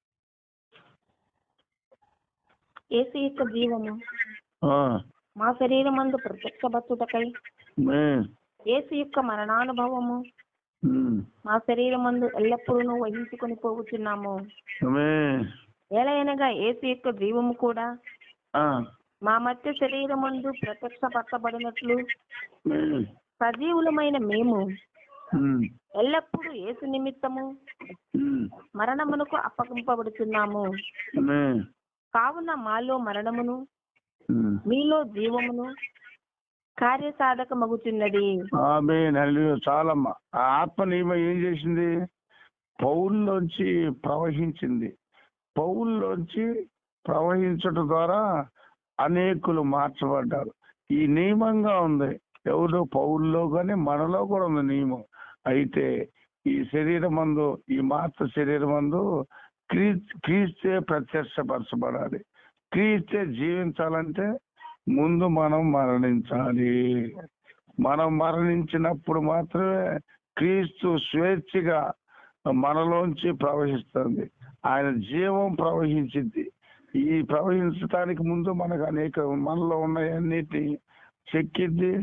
ఏసు యొక్క జీవము మా శరీరమందు ప్రత్యక్షపరచుటకై ఏసు యొక్క మరణానుభవము మా శరీరమందు ఎల్లప్పుడూ వహించుకొని పోవచ్చున్నాము ఎలయనగా ఏసు యొక్క జీవము కూడా మా మధ్య శరీరమందు ప్రత్యక్షపరచబడినట్లు సజీవులమైన మేము ఎల్లప్పుడూ ఏసు నిమిత్తము మరణమునకు అప్పగింపబడుతున్నాము కావున మాలో మరణమును మీలో జీవమును కార్యసాధకమగుచున్నది ఆమె చాలమ్మా ఆ ఆత్మ నియమం ఏం చేసింది పౌల్లోంచి ప్రవహించింది పౌల్లోంచి ప్రవహించడం ద్వారా అనేకులు మార్చబడ్డారు ఈ నియమంగా ఉంది ఎవరు పౌల్లో కానీ మనలో కూడా ఉంది నియమం అయితే ఈ శరీరం మందు ఈ మాత్ర శరీరం మందు క్రీ క్రీస్తే ప్రత్యక్షపరచబడాలి క్రీస్తే జీవించాలంటే ముందు మనం మరణించాలి మనం మరణించినప్పుడు మాత్రమే క్రీస్తు స్వేచ్ఛగా మనలోంచి ప్రవహిస్తుంది ఆయన జీవం ప్రవహించింది ఈ ప్రవహించడానికి ముందు మనకు అనేక మనలో ఉన్నాయన్నిటిని చెక్కిద్ది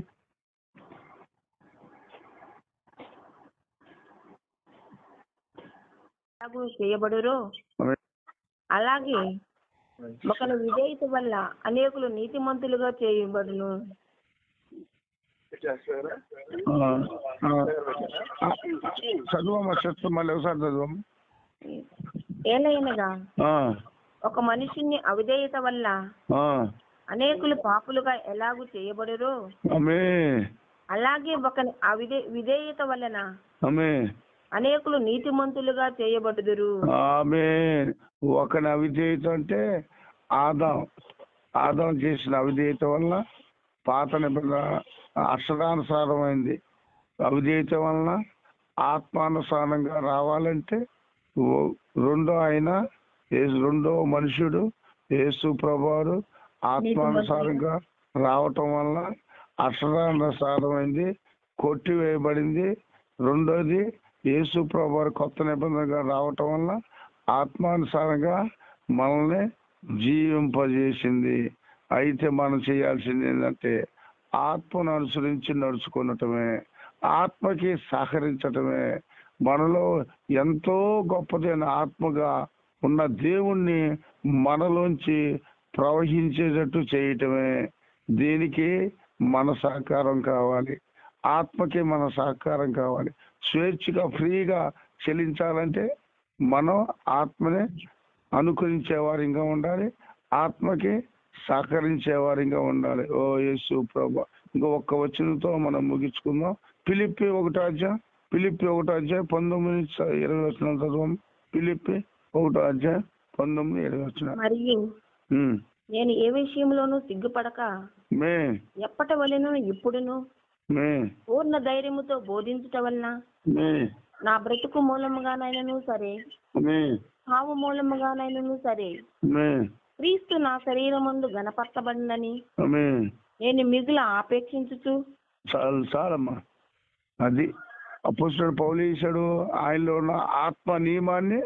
ఎలాగూ చేయబడురో అలాగే ఒకరి విధేయత వల్ల అనేకులు నీతిమంతులుగా చేయబడును ఆ, ఆ, ఆ, చదువమ్మా చెప్తా మళ్ళీ ఒకసారి చదువమ్మ ఏలైనగా ఆ, ఒక మనిషిని అవిధేయత వల్ల ఆ, అనేకులు పాపులుగా ఎలాగూ చేయబడురో ఆమె అలాగే ఒకని అవిధే విధేయత వలన ఆమె అనేకులు నీతిమంతులుగా చేయబడుదురు ఆమె ఒకని అవిధేయత అంటే ఆదాం ఆదాం చేసిన అవిధేయత వలన పాత నిబంధన అక్షరానుసారమైంది అవిధేయత వలన ఆత్మానుసారంగా రావాలంటే ఓ- రెండో ఆయన యేసు రెండో మనుషుడు యేసు ప్రభువారు ఆత్మానుసారంగా రావటం వలన అక్షరానుసారమైంది కొట్టివేయబడింది రెండోది యేసు ప్రభువారు కొత్త నిబంధనగా రావటం వలన ఆత్మానుసారంగా మనల్ని జీవింపజేసింది అయితే మనం చేయాల్సింది ఏంటంటే ఆత్మను అనుసరించి నడుచుకునటమే ఆత్మకి సహకరించటమే మనలో ఎంతో గొప్పదైన ఆత్మగా ఉన్న దేవుణ్ణి మనలోంచి ప్రవహించేటట్టు చేయటమే దీనికి మన సహకారం కావాలి ఆత్మకి మన సహకారం కావాలి స్వేచ్ఛగా ఫ్రీగా చెల్లించాలంటే మనం ఆత్మని అనుకరించే వారిగా ఉండాలి ఆత్మకి సహకరించే వారిగా ఉండాలి ఓ యేసు ప్రభా ఇంకా ఒక్క వచనంతో మనం ముగించుకుందాం పిలిపి ఒకటో అధ్యాయం పిలిపి ఒకటో అధ్యాయం పంతొమ్మిది నుంచి ఇరవై వచ్చిన చదవం పిలిపి ఒకటో అధ్యాయం పంతొమ్మిది ఇరవై వచ్చిన మరియు నేను ఏ విషయంలోనూ సిగ్గుపడక మే ఎప్పటి వలెను ఇప్పుడును మే పూర్ణ ధైర్యముతో బోధించుట వలన మే నా బ్రతుకు మూలముగానైనను సరే మే సావు మూలముగానైనను సరే మే క్రీస్తు నా శరీరమందు గణపరచబడినని మే నేను మిగుల ఆపేక్షించుచు చాలు చాలమ్మా అది అపోస్తుడు పౌలీసుడు ఆయనలో ఉన్న ఆత్మ నియమాన్ని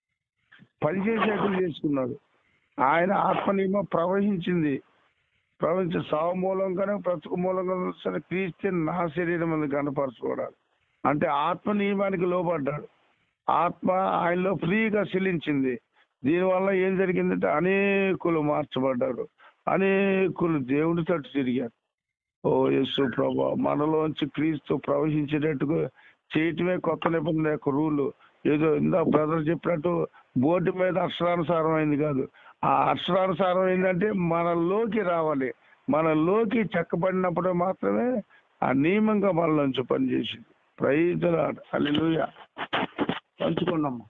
పనిచేసేట్లు చేసుకున్నాడు ఆయన ఆత్మ నియమం ప్రవహించింది ప్రవహించి సావు మూలంగానే బ్రతుకు మూలంగా సరే క్రీస్తే నా శరీరం మీద కనపరచుకోవడాలి అంటే ఆత్మ నియమానికి లోబడ్డాడు ఆత్మ ఆయనలో ఫ్రీగా చెల్లించింది దీనివల్ల ఏం జరిగిందంటే అనేకులు మార్చబడ్డారు అనేకులు దేవుడి తట్టు తిరిగారు ఓ యేసు ప్రభా మనలోంచి క్రీస్తు ప్రవహించేటట్టుగా చేయటమే కొత్త నిబంధన యొక్క రూలు ఏదో ఇందా బ్రదర్ చెప్పినట్టు బోర్డు మీద అక్షరానుసారం అయింది కాదు ఆ అక్షరానుసారం ఏంటంటే మనలోకి రావాలి మనలోకి చెక్కబడినప్పుడు మాత్రమే ఆ నియమంగా మనలోంచి పనిచేసింది ప్రైజులాడ్ హల్లెలూయా పంచుకున్నాము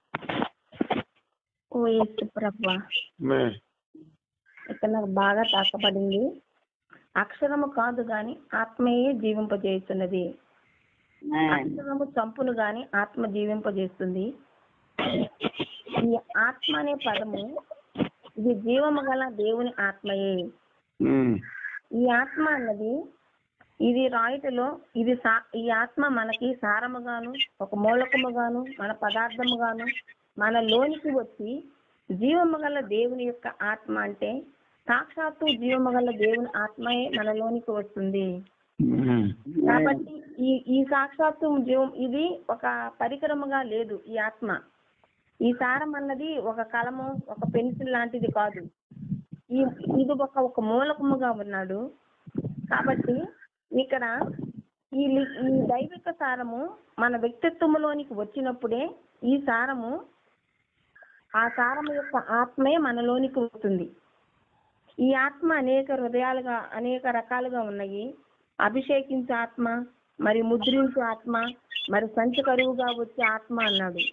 ఓ యేసు ప్రభా మే ఇక్కడ నాకు బాగా తాకబడింది అక్షరము కాదు గాని ఆత్మయే జీవింపజేస్తున్నది అక్షరము చంపును గాని ఆత్మ జీవింపజేస్తుంది ఈ ఆత్మ అనే పదము ఇది జీవము గల దేవుని ఆత్మయే ఉమ్, ఈ ఆత్మ అన్నది ఇది రాయుటలో ఇది సా- ఈ ఆత్మ మనకి సారముగాను ఒక మూలకముగాను మన పదార్థముగాను మన లోనికి వచ్చి జీవము గల దేవుని యొక్క ఆత్మ అంటే సాక్షాత్తు జీవము గల దేవుని ఆత్మయే మన లోనికి వస్తుంది ఉమ్, కాబట్టి ఈ ఈ సాక్షాత్తు జీవం ఇది ఒక పరికరముగా లేదు ఈ ఆత్మ ఈ సారం అన్నది ఒక కలము ఒక పెన్సిల్ లాంటిది కాదు ఈ ఇది ఒక ఒక మూలకముగా ఉన్నాడు కాబట్టి ఇక్కడ ఈ లి- ఈ దైవిక సారము మన వ్యక్తిత్వములోనికి వచ్చినప్పుడే ఈ సారము ఆ సారము యొక్క ఆత్మే మనలోనికి వస్తుంది ఈ ఆత్మ అనేక హృదయాలుగా అనేక రకాలుగా ఉన్నాయి అభిషేకించే ఆత్మ మరి ముద్రించే ఆత్మ మరి సంచి కరువుగా వచ్చే ఆత్మ అన్నాడు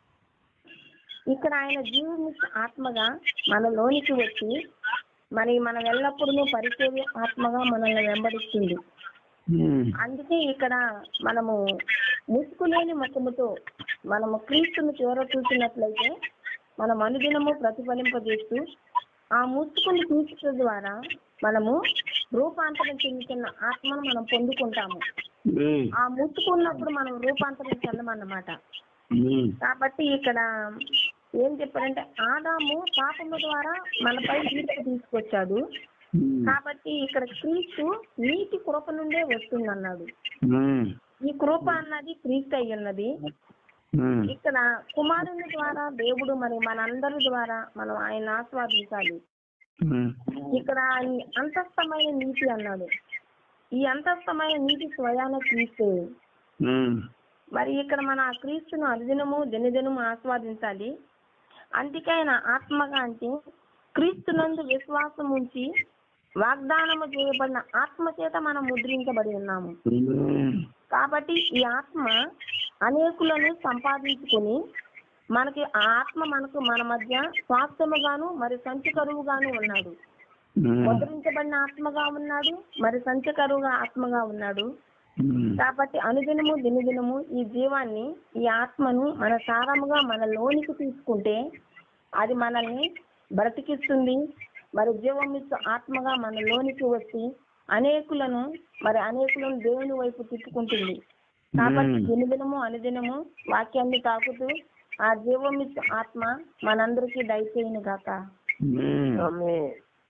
ఇక్కడ ఆయన జీవమిచ్చే ఆత్మగా మనలోనికి వచ్చి మరి మనం ఎల్లప్పుడూ పరిచర్య ఆత్మగా మనల్ని వెంబడిస్తుంది ఉమ్, అందుకే ఇక్కడ మనము ముసుగులేని ముఖముతో మనము క్రీస్తును చివర చూసినట్లయితే మనం అనుదినము ప్రతిఫలింపజేస్తూ ఆ ముసుగుని చూసడం ద్వారా మనము రూపాంతరం చెందుతున్న ఆత్మను మనం పొందుకుంటాము ఉమ్, ఆ ముసుకున్నప్పుడు మనం రూపాంతరం చెందమన్నమాట ఉమ్, కాబట్టి ఇక్కడ ఏం చెప్పారంటే ఆదాము పాపము ద్వారా మనపై తీర్పు తీసుకొచ్చాడు ఉమ్, కాబట్టి ఇక్కడ క్రీస్తు నీటి కృప నుండే వస్తుందన్నాడు ఉమ్, ఈ కృప అన్నది క్రీస్తు అయి ఉన్నది ఉమ్, ఇక్కడ కుమారుని ద్వారా దేవుడు మరి మనందరి ద్వారా మనం ఆయన ఆస్వాదించాలి ఉమ్, ఇక్కడ ఈ అంతస్థమైన నీతి అన్నాడు ఈ అంతస్థమైన నీతి స్వయాన క్రీస్తే ఉమ్, మరి ఇక్కడ మన ఆ క్రీస్తును అనుదినము దినదినము ఆస్వాదించాలి అందుకే ఆయన ఆత్మగా అంటే క్రీస్తునందు విశ్వాసం ఉంచి వాగ్దానము చేయబడిన ఆత్మ చేత మనం ముద్రించబడి ఉన్నాము ఉమ్, కాబట్టి ఈ ఆత్మ అనేకులను సంపాదించుకుని మనకి ఆ ఆత్మ మనకు మన మధ్య స్వాస్థ్యముగాను మరి సంచకరువుగాను ఉన్నాడు ఉమ్, ముద్రించబడిన ఆత్మగా ఉన్నాడు మరి సంచకరువుగా ఆత్మగా ఉన్నాడు ఉమ్, కాబట్టి అనుదినము దినదినము ఈ జీవాన్ని ఈ ఆత్మను మన సారముగా మన లోనికి తీసుకుంటే అది మనల్ని బ్రతికిస్తుంది మరి జీవమిస్తు ఆత్మగా మన లోనికి వచ్చి అనేకులను మరి అనేకులను దేవుని వైపు తిప్పుకుంటుంది కాబట్టి మ్మ్. దినదినము అనుదినము వాక్యాన్ని తాకుతూ ఆ జీవమిస్తు ఆత్మ మనందరికీ దయచేయను గాక ఉమ్. ఆమేన్.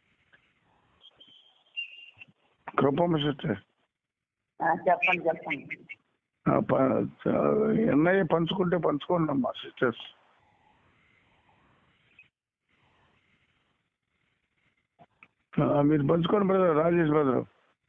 కృపమ్మ సిస్టర్ ఆ, చెప్పండి చెప్పండి ఆ, ప- చ- ఎన్నయ్య పంచుకుంటే పంచుకోండి అమ్మా సిస్టర్స్ మీరు పంచుకోండి బ్రదర్ రాజేష్ బ్రదర్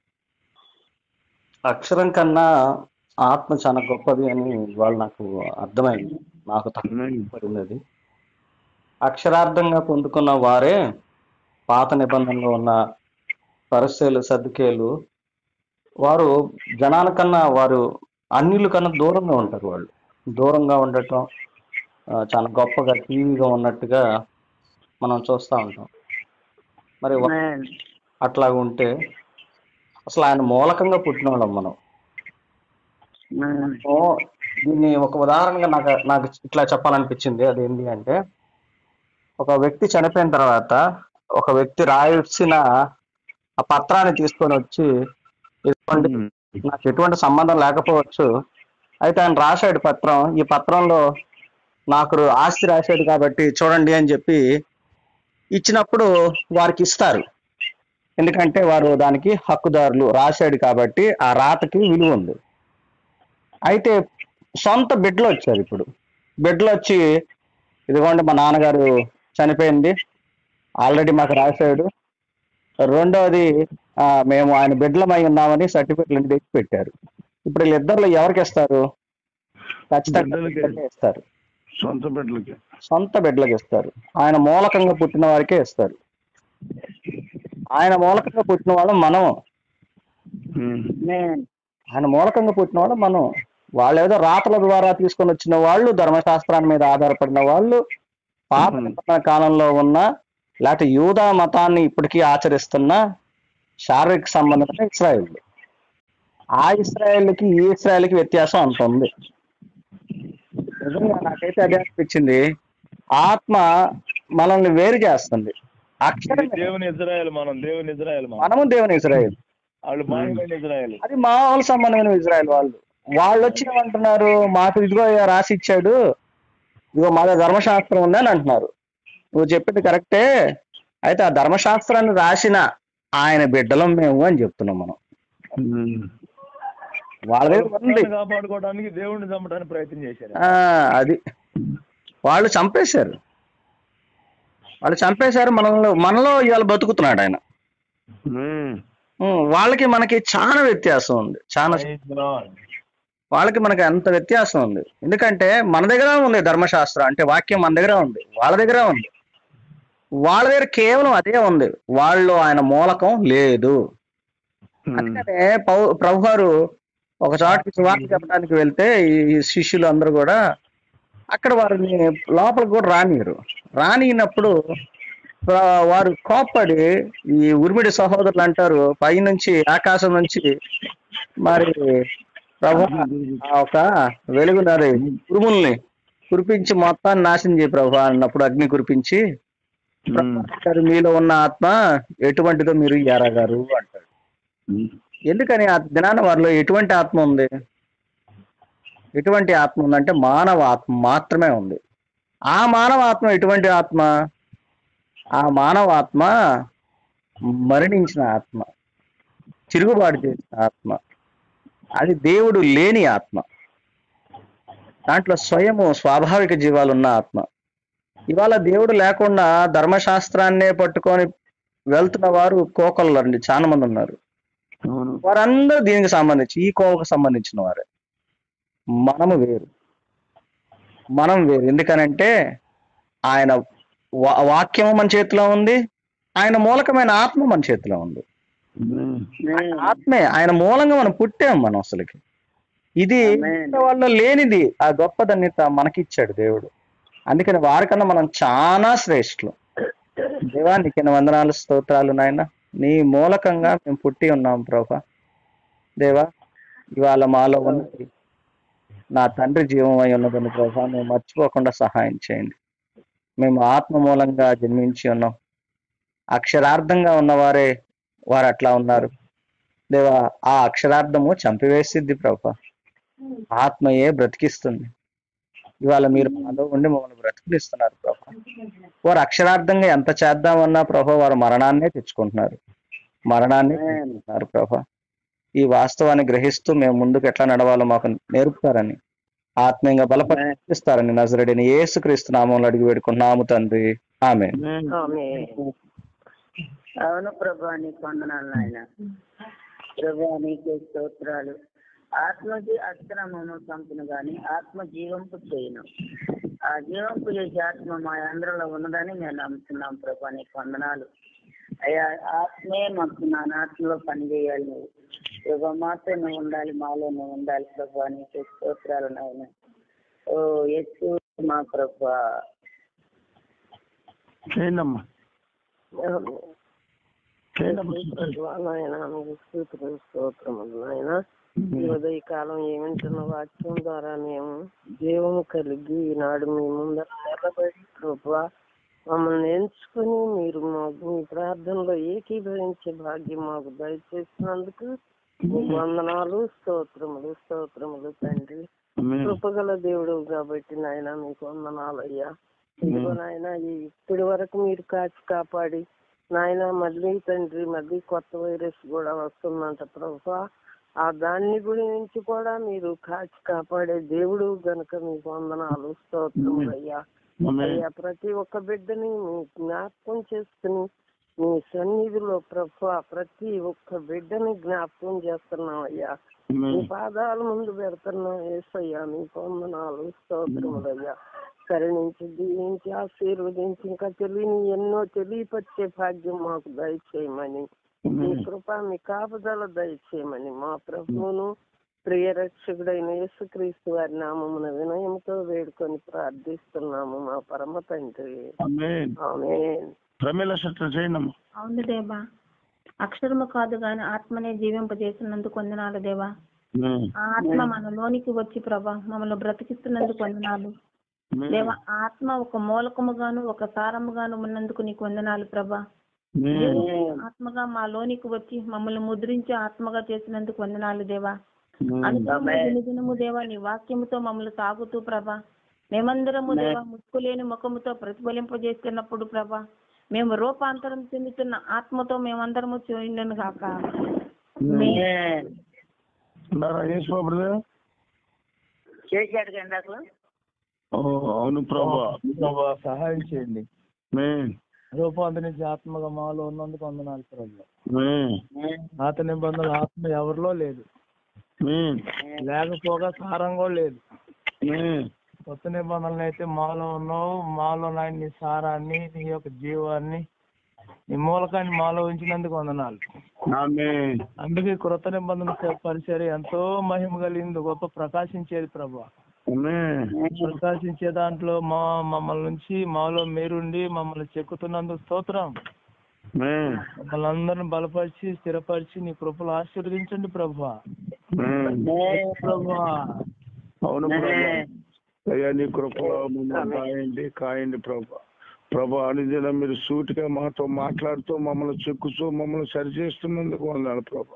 అక్షరం కన్నా ఆత్మ చాలా గొప్పది అని వాళ్ళు నాకు అర్థమైంది నాకు తక్కువ పడినది అక్షరార్థంగా పొందుకున్న వారే పాత నిబంధనలో ఉన్న పరిస్థితులు సర్దుకేలు వారు జనాల కన్నా వారు అన్యుల కన్నా దూరంగా ఉంటారు వాళ్ళు దూరంగా ఉండటం ఆ, చాలా గొప్పగా టీవీగా ఉన్నట్టుగా మనం చూస్తూ ఉంటాం మరి వా- ఆమేన్. అట్లాగా ఉంటే అసలు ఆయన మూలకంగా పుట్టిన వాళ్ళం మనం ఆమేన్. ఓ దీన్ని ఒక ఉదాహరణగా నాకు నాకు ఇట్లా చెప్పాలనిపించింది అదేంటి అంటే ఒక వ్యక్తి చనిపోయిన తర్వాత ఒక వ్యక్తి రాయాల్సిన ఆ పత్రాన్ని తీసుకొని వచ్చి ఇదిగోండి నాకు ఎటువంటి సంబంధం లేకపోవచ్చు అయితే ఆయన రాశాడు పత్రం ఈ పత్రంలో నాకు ఆస్తి రాశాడు కాబట్టి చూడండి అని చెప్పి ఇచ్చినప్పుడు వారికి ఇస్తారు ఎందుకంటే వారు దానికి హక్కుదారులు రాశాడు కాబట్టి ఆ రాతకి విలువ ఉంది అయితే సొంత బిడ్డలు వచ్చారు ఇప్పుడు బిడ్డలు వచ్చి ఇదిగోండి మా నాన్నగారు చనిపోయింది ఆల్రెడీ మాకు రాశాడు రెండోది ఆ, మేము ఆయన బిడ్డలమై ఉన్నామని సర్టిఫికెట్లు తెచ్చి పెట్టారు ఇప్పుడు వీళ్ళిద్దరిలో ఎవరికి ఇస్తారు ఖచ్చితంగా బిడ్డలకే. బిడ్డలకే ఇస్తారు సొంత బిడ్డలకి సొంత బిడ్డలకు ఇస్తారు ఆయన మూలకంగా పుట్టిన వారికే ఇస్తారు ఆయన మూలకంగా పుట్టిన వాళ్ళం మనం ఉమ్. ఆమేన్. ఆయన మూలకంగా పుట్టిన వాళ్ళు మనం వాళ్ళు ఏదో రాతల ద్వారా తీసుకొని వచ్చిన వాళ్ళు ధర్మశాస్త్రాన్ని మీద ఆధారపడిన వాళ్ళు పాత మ్మ్. నిబంధన కాలంలో ఉన్న లేకపోతే యూదా మతాన్ని ఇప్పటికీ ఆచరిస్తున్న శారీరక సంబంధమైన ఇస్రాయేల్ ఆ ఇస్రాయేల్కి ఈ ఇస్రాయేల్కి వ్యత్యాసం అంత ఉంది నిజంగా నాకైతే అదే అనిపించింది ఆత్మ మనల్ని వేరు చేస్తుంది ఇది అక్షరం దేవుని ఇజ్రాయెల్ మనం దేవుని ఇజ్రాయెల్ మనం మనము దేవుని ఇజ్రాయేల్ వాళ్ళు బాహ్యమైన ఇజ్రాయెల్ అది మామూలు సంబంధమైన ఇజ్రాయెల్ వాళ్ళు వాళ్ళు వచ్చి ఏమంటున్నారు మాకు ఇదిగో ఇలా రాసి ఇచ్చాడు ఇదిగో మా దగ్గర ధర్మశాస్త్రం ఉంది అని అంటున్నారు నువ్వు చెప్పింది కరెక్టే అయితే ఆ ధర్మశాస్త్రాన్ని రాసిన ఆయన బిడ్డలం మేము అని చెప్తున్నాం మనం వాళ్ళ దగ్గర ఉంది కాపాడుకోవడానికి దేవుడిని చంపడానికి ప్రయత్నం చేశారు ఆ, అది వాళ్ళు చంపేశారు వాళ్ళు చంపేశారు మనలో మనలో ఇవాళ బతుకుతున్నాడు ఆయన ఉం, వాళ్ళకి మనకి చాలా వ్యత్యాసం ఉంది చాలా వాళ్ళకి మనకి అంత వ్యత్యాసం ఉంది ఎందుకంటే మన దగ్గర ఉంది ధర్మశాస్త్రం అంటే వాక్యం మన దగ్గర ఉంది వాళ్ళ దగ్గర ఉంది వాళ్ళ దగ్గర కేవలం అదే ఉంది వాళ్ళు ఆయన మూలకం లేదు అందుకనే పౌ ప్రభు గారు ఒక చోటకి సువార్త చెప్పడానికి వెళ్తే ఈ శిష్యులు అందరూ కూడా అక్కడ వారిని లోపలికి కూడా రానియరు రానినప్పుడు వా- వారు కోప్పడి ఈ ఉరిమిడి సహోదరులు అంటారు పైనుంచి ఆకాశం నుంచి మరి ప్రభు ఆ ఒక వెలుగునరి ఉరుముల్ని కురిపించి మొత్తాన్ని నాశనం చేయి ప్రభు అన్నప్పుడు అగ్ని కురిపించి ప్రభు అంటారు, మీలో ఉన్న ఆత్మ ఎటువంటిదో మీరు ఎరగారు అంటారు ఎందుకని ఆ దినాన వారిలో ఎటువంటి ఆత్మ ఉంది ఎటువంటి ఆత్మ ఉందంటే మానవ ఆత్మ మాత్రమే ఉంది ఆ మానవ ఆత్మ ఎటువంటి ఆత్మ ఆ మానవ ఆత్మ మరణించిన ఆత్మ తిరుగుబాటు చేసిన ఆత్మ అది దేవుడు లేని ఆత్మ దాంట్లో స్వయము స్వాభావిక జీవాలు ఉన్న ఆత్మ ఇవాళ దేవుడు లేకుండా ధర్మశాస్త్రాన్నే పట్టుకొని వెళ్తున్న వారు కోకళ్ళు అండి చాలా మంది ఉన్నారు వారందరూ దీనికి సంబంధించి ఈ కోవకు సంబంధించిన వారే మనము వేరు మనం వేరు ఎందుకనంటే ఆయన వా- వాక్యము మన చేతిలో ఉంది ఆయన మూలకమైన ఆత్మ మన చేతిలో ఉంది ఆయన ఆత్మే ఆయన మూలంగా మనం పుట్టాం మనం అసలుకి ఇది మిగతా వాళ్ళలో లేనిది ఆ గొప్ప ధన్యత మనకిచ్చాడు దేవుడు అందుకని వారికన్నా మనం చాలా శ్రేష్ఠులు దేవా నీకు వందనాలు స్తోత్రాలు నాయన నీ మూలకంగా మేము పుట్టి ఉన్నాం ప్రభా దేవా ఇవాళ మాలో ఉన్నది నా తండ్రి జీవం అయి ఉన్నదని ప్రభా మేము మర్చిపోకుండా సహాయం చేయండి మేము ఆత్మ మూలంగా జన్మించి ఉన్నాం అక్షరార్థంగా ఉన్నవారే వారు అట్లా ఉన్నారు దేవా ఆ అక్షరార్థము చంపివేసిద్ది ప్రభా ఆత్మయే బ్రతికిస్తుంది ఇవాళ మీరు మాలో ఉండి మమ్మల్ని బ్రతికిస్తున్నారు ప్రభా వారు అక్షరార్థంగా ఎంత చేద్దామన్నా ప్రభా వారు మరణాన్నే తెచ్చుకుంటున్నారు మరణాన్ని తెచ్చుకుంటున్నారు ప్రభా ఈ వాస్తవాన్ని గ్రహిస్తూ మేము ముందుకు ఎట్లా నడవాలో మాకు నేర్పుతారని ఆత్మీయంగా బలపరిస్తారని నజరడిని యేసుక్రీస్తు నామంలో అడిగి వేడుకున్నాము తండ్రి ఆమె అవును ప్రభా నీకు వందనాలు నాయన ప్రభా నీకే స్తోత్రాలు ఆత్మకి అస్త్రమము చంపును గాని ఆత్మ జీవంపు చేయను ఆ జీవంపు చేసే ఆత్మ మా అందరిలో ఉన్నదని మేము నమ్ముతున్నాం ప్రభా నీకు వందనాలు అయ్యా ఆత్మే మాకు నా ఆత్మలో పనిచేయాలి నువ్వు ప్రభా మాతో నువ్వు ఉండాలి మాలో నువ్వు ఉండాలి ప్రభా నీకే స్తోత్రాలు నాయన ఓ ఎత్తు మా ప్రభా చేయండమ్మా నాయన మీకు స్తోత్రం స్తోత్రములు నాయన ఈ ఉదయ కాలం ఏమింటున్న వాక్యం ద్వారా మేము జీవము కలిగి ఈనాడు మీ ముందర నిలబడి కృప మమ్మల్ని ఎంచుకొని మీరు మాకు మీ ప్రార్థనలో ఏకీభవించే భాగ్యం మాకు దయచేసినందుకు మీకు వందనాలు స్తోత్రములు స్తోత్రములు తండ్రి కృపగల దేవుడు కాబట్టి నాయన మీకు వందనాలు అయ్యా ఇదిగో నాయన ఇప్పటి వరకు మీరు కాచి కాపాడి నాయన మళ్ళీ తండ్రి మళ్ళీ కొత్త వైరస్ కూడా వస్తుందంట ప్రభా ఆ దాన్ని గురించి కూడా మీరు కాచి కాపాడే దేవుడు గనుక మీకు వందనాలు స్తోత్రములు అయ్యా అయ్యా ప్రతి ఒక్క బిడ్డని మీ జ్ఞాపకం చేసుకుని మీ సన్నిధిలో ప్రభా ప్రతి ఒక్క బిడ్డని జ్ఞాపకం చేస్తున్నాం అయ్యా మీ పాదాల ముందు పెడుతున్నాం ఏసయ్యా మీ వందనాలు స్తోత్రములు అయ్యా కరుణించి దీవించి ఆశీర్వదించి ఇంకా తెలియని ఎన్నో తెలియపరిచే భాగ్యం మాకు దయచేయమని మీ కృప మీ కాపుదల దయచేయమని మా ప్రభువును ప్రియ రక్షకుడైన యేసుక్రీస్తు వారి నామమున వినయంతో వేడుకొని ప్రార్థిస్తున్నాము మా పరమ తండ్రి ఆమేన్ ప్రమేల శస్త్రం చేయండమ్మా అవును దేవా అక్షరము కాదు గాని ఆత్మనే జీవింపజేసినందుకు వందనాలు దేవా ఆ ఆత్మ మన లోనికి వచ్చి ప్రభా మమ్మల్ని బ్రతికిస్తున్నందుకు వందనాలు ఆమేన్. దేవ ఆత్మ ఒక మూలకముగాను ఒక సారముగాను ఉన్నందుకు నీకు వందనాలు ప్రభా ఆమేన్. దేవుని ఆత్మగా మా లోనికి వచ్చి మమ్మల్ని ముద్రించి ఆత్మగా చేసినందుకు వందనాలు దేవా అనుదినము దినదినము దేవా నీ వాక్యముతో మమ్మల్ని తాగుతూ ప్రభా మేమందరము దేవా ముక్కులేని ముఖముతో ప్రతిఫలింపజేస్తున్నప్పుడు ప్రభా మేము రూపాంతరం చెందుతున్న ఆత్మతో మేమందరము చూడను గాక ఉన్నారా యేసు బ్రదర్ చేశాడు కదా ఇందాకలో? ఓ, అవును ప్రభా ప్రభా సహాయం చేయండి ఆమేన్. రూపాంతరించి ఆత్మగా మాలో ఉన్నందుకు వందనాలు ప్రభా ఆమేన్. పాత నిబంధనల ఆత్మ ఎవరిలో లేదు ఆమేన్. లేకపోగా సారం కూడా లేదు ఆమేన్. కొత్త నిబంధనలు అయితే మాలో ఉన్నావు మాలో నాయన నీ సారాన్ని నీ యొక్క జీవాన్ని నీ మూలకాన్ని మాలో ఉంచినందుకు వందనాలు ఆమేన్. అందుకే కృత నిబంధన పరిచర్య ఎంతో మహిమ కలిగింది గొప్ప ప్రకాశించేది ప్రభా ఆమేన్. ప్రకాశించే దాంట్లో మా మమ్మల్ని నుంచి మాలో మీరుండి మమ్మల్ని చెక్కుతున్నందుకు స్తోత్రం ఆమేన్. మమ్మల్ని అందరిని బలపరిచి స్థిరపరిచి నీ కృపలు ఆశీర్వదించండి ప్రభా ఆమేన్. ప్రభా అవును ప్రభా అయ్యా నీ కృపలో మమ్మల్ని కాయండి కాయండి ప్రభా ప్రభా అనుదినం మీరు సూటిగా మాతో మాట్లాడుతూ మమ్మల్ని చెక్కుతూ మమ్మల్ని సరిచేస్తున్నందుకు వందాను ప్రభా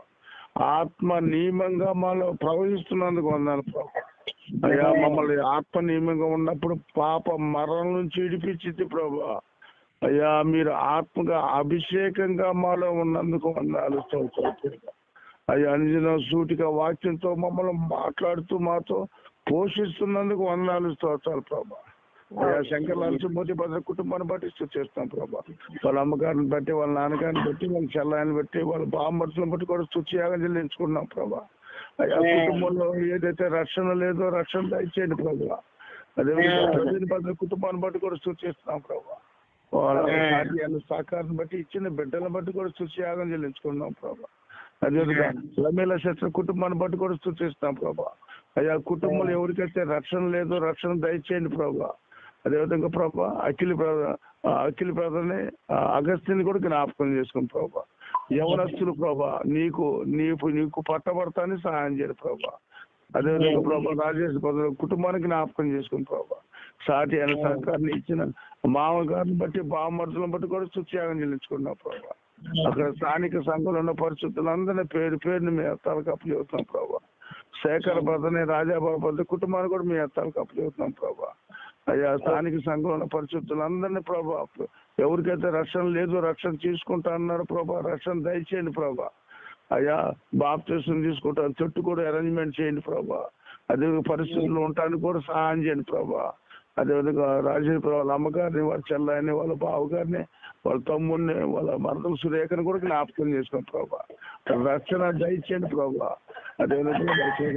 ఆత్మ నియమంగా మాలో ప్రవహిస్తున్నందుకు వందాను ప్రభా అయ్యా మమ్మల్ని ఆత్మ నియమంగా ఉన్నప్పుడు పాప మరణం నుంచి ఇడిపించింది ప్రభా అయ్యా మీరు ఆత్మగా అభిషేకంగా మాలో ఉన్నందుకు వందాలు స్తోత్రం. అయ్యా అనుదినం సూటిగా వాక్యంతో మమ్మల్ని మాట్లాడుతూ మాతో పోషిస్తున్నందుకు వందనాలు స్తోత్రాలు ప్రభా అయ్యా శంకర్ నరసింహూర్తి భద్ర కుటుంబాన్ని బట్టి స్తుతి చేస్తాం ప్రభా వాళ్ళ అమ్మగారిని బట్టి వాళ్ళ నాన్నగారిని బట్టి వాళ్ళ చెల్లాయిని బట్టి వాళ్ళ బామ్మర్తులను బట్టి కూడా స్తుత్యాగం చెల్లించుకున్నాం ప్రభా అయ్యా కుటుంబంలో ఏదైతే రక్షణ లేదో రక్షణ దయచేయండి ప్రభా అదేవిధంగా భద్ర కుటుంబాన్ని బట్టి కూడా స్తుతి చేస్తున్నాం ప్రభా వాళ్ళ కార్యాలు సహకారం బట్టి ఇచ్చిన బిడ్డలను బట్టి కూడా స్తుత్యాగం చెల్లించుకున్నాం ప్రభా అదేవిధంగా రమేల శస్త్ర కుటుంబాన్ని బట్టి కూడా సూచిస్తాం ప్రభా అయ్యా కుటుంబంలో ఎవరికైతే రక్షణ లేదో రక్షణ దయచేయండి ప్రభా అదేవిధంగా ప్రభా అఖిల్ బ్రదర్ ఆ అఖిల్ బ్రదర్ని ఆ అగస్త్యని కూడా జ్ఞాపకం చేసుకుని ప్రభా యవనస్తులు ప్రభా నీకు నీకు నీకు పట్టబడతాని సహాయం చేయండి ప్రభా అదేవిధంగా ప్రభా రాజేష్ బ్రదర్ కుటుంబానికి జ్ఞాపకం చేసుకుని ప్రభా సాటి అయిన సహకారాన్ని ఇచ్చిన మామగారిని బట్టి బామర్దులను బట్టి కూడా సుత్యాగం చెల్లించుకున్నాం ప్రభా అక్కడ స్థానిక సంఘంలో ఉన్న పరిస్థితులందరినీ పేరు పేరుని మీ ఎత్తాలకు అప్పచెబుతున్నాం ప్రభా శేఖర్ బ్రదర్ని రాజాబాబు కుటుంబాన్ని కూడా మీ ఎత్తాలకు అప్పచెబుతున్నాం ప్రభా అయ్యా స్థానిక సంఘంలో ఉన్న పరిస్థితులందరినీ ప్రభా ఎవరికైతే రక్షణ లేదు రక్షణ తీసుకుంటా అన్నారు ప్రభా రక్షణ దయచేయండి ప్రభా అయ్యా బాప్తీసం తీసుకుంటారు చెట్టు కూడా అరేంజ్మెంట్ చేయండి ప్రభా అదే పరిస్థితుల్లో ఉండటానికి కూడా సహాయం చేయండి ప్రభా అదేవిధంగా రాజేశ్వర వాళ్ళ అమ్మగారిని వాళ్ళ చెల్లాయిని వాళ్ళ బావగారిని వాళ్ళ తమ్ముడిని వాళ్ళ మరదల సురేఖని కూడా జ్ఞాపకం చేసుకున్నాం ప్రభా రక్షణ దయచేయండి ప్రభా అదేవిధంగా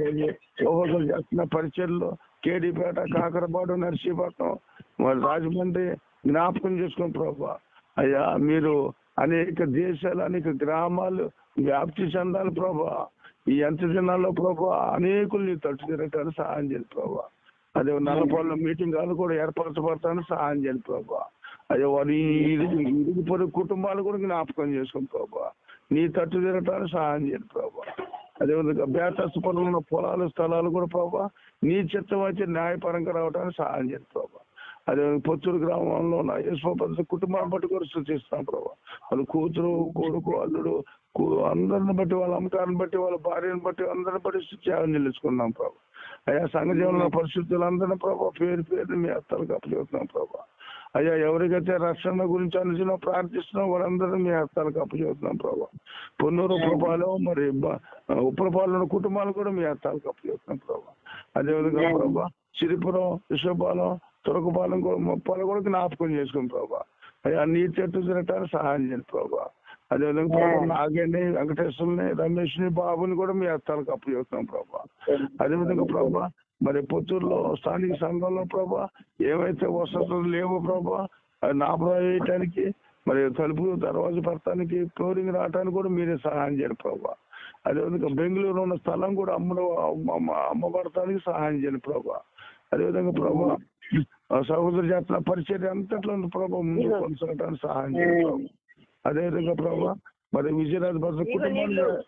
ఓహోగలు చేస్తున్న పరిచయల్లో కేడీపేట కాకరపాడు నర్సీపట్నం వాళ్ళ రాజమండ్రి జ్ఞాపకం చేసుకున్నాం ప్రభా అయ్యా మీరు అనేక దేశాలు అనేక గ్రామాలు వ్యాప్తి చెందాలి ప్రభా ఈ ఎంత దినాల్లో ప్రభా అనేకుల్ని తట్టు తిరగటానికి సహాయం చేయాలి ప్రభా అదే నల్లపల్లి మీటింగ్ హాల్ కూడా ఏర్పరచబడతాను సహాయం చేయండి ప్రభా అదే వారి ఇరుగు పొరుగు కుటుంబాలు కూడా జ్ఞాపకం చేసుకోండి ప్రభా నీ తట్టు తిరగటానికి సహాయం చేయండి ప్రభా అదేవిధంగా బేతస్పురంలో ఉన్న పొలాలు స్థలాలు కూడా ప్రభా నీ చిత్తం అయితే న్యాయపరంగా రావడానికి సహాయం చేయండి ప్రభా అదే పొత్తూరు గ్రామంలో ఉన్న యశ్వపద్ధ కుటుంబాన్ని బట్టి కూడా సూచిస్తాం ప్రభా వాళ్ళ కూతురు కొడుకు అల్లుడు కు- అందరిని బట్టి వాళ్ళ అమ్మకాన్ని బట్టి వాళ్ళ భార్యను బట్టి అందరిని బట్టి త్యాగం చెల్లించుకున్నాం ప్రభా అయ్యా సంఘ జీవనంలో పరిస్థితులందరినీ ప్రభా పేరు పేరు మీ హస్తాలకు అప్పచెబుతున్నాం ప్రభా అయ్యా ఎవరికైతే రక్షణ గురించి అనుచిన ప్రార్థిస్తున్నాం వాళ్ళందరినీ మీ హస్తాలకు అప్పచెబుతున్నాం ప్రభా పొన్నూరు ఉప్రపాలెం మరి బ- ఉప్రపాలెం కుటుంబాలు కూడా మీ హస్తాలకు అప్పచెబుతున్నాం ప్రభా అదేవిధంగా ప్రభా సిరిపురం విశ్వపాలెం తురకపాలెం కూడా ముప్పాలు కూడా జ్ఞాపకం చేసుకుని ప్రభా అయ్యా నీ చెట్టు తినటానికి సహాయం చేయండి ప్రభా అదేవిధంగా ప్రభా నాగేని వెంకటేశ్వరుని రమేష్ని బాబుని కూడా మీ హస్తాలకు అప్పచెబుతున్నాం ప్రభా అదేవిధంగా ప్రభా మరి పుత్తూరులో స్థానిక సంఘంలో ప్రభా ఏవైతే వసతులు లేవో ప్రభా అది నాపరా వేయటానికి మరి తలుపు దర్వాజా పెడతానికి ఫ్లోరింగ్ రావడానికి కూడా మీరే సహాయం చేయండి ప్రభా అదేవిధంగా బెంగళూరు ఉన్న స్థలం కూడా అమ్మడం అమ్మ అమ్మబడటానికి సహాయం చేయండి ప్రభా అదేవిధంగా ప్రభా ఆ సహోదరు చేస్తున్న పరిచర్య అంతట్లో ప్రభా ముందు కొనసాగడానికి సహాయం చేయండి ప్రభా అదేవిధంగా ప్రభా మరి విజయరాజు భద్ర కుటుంబాన్ని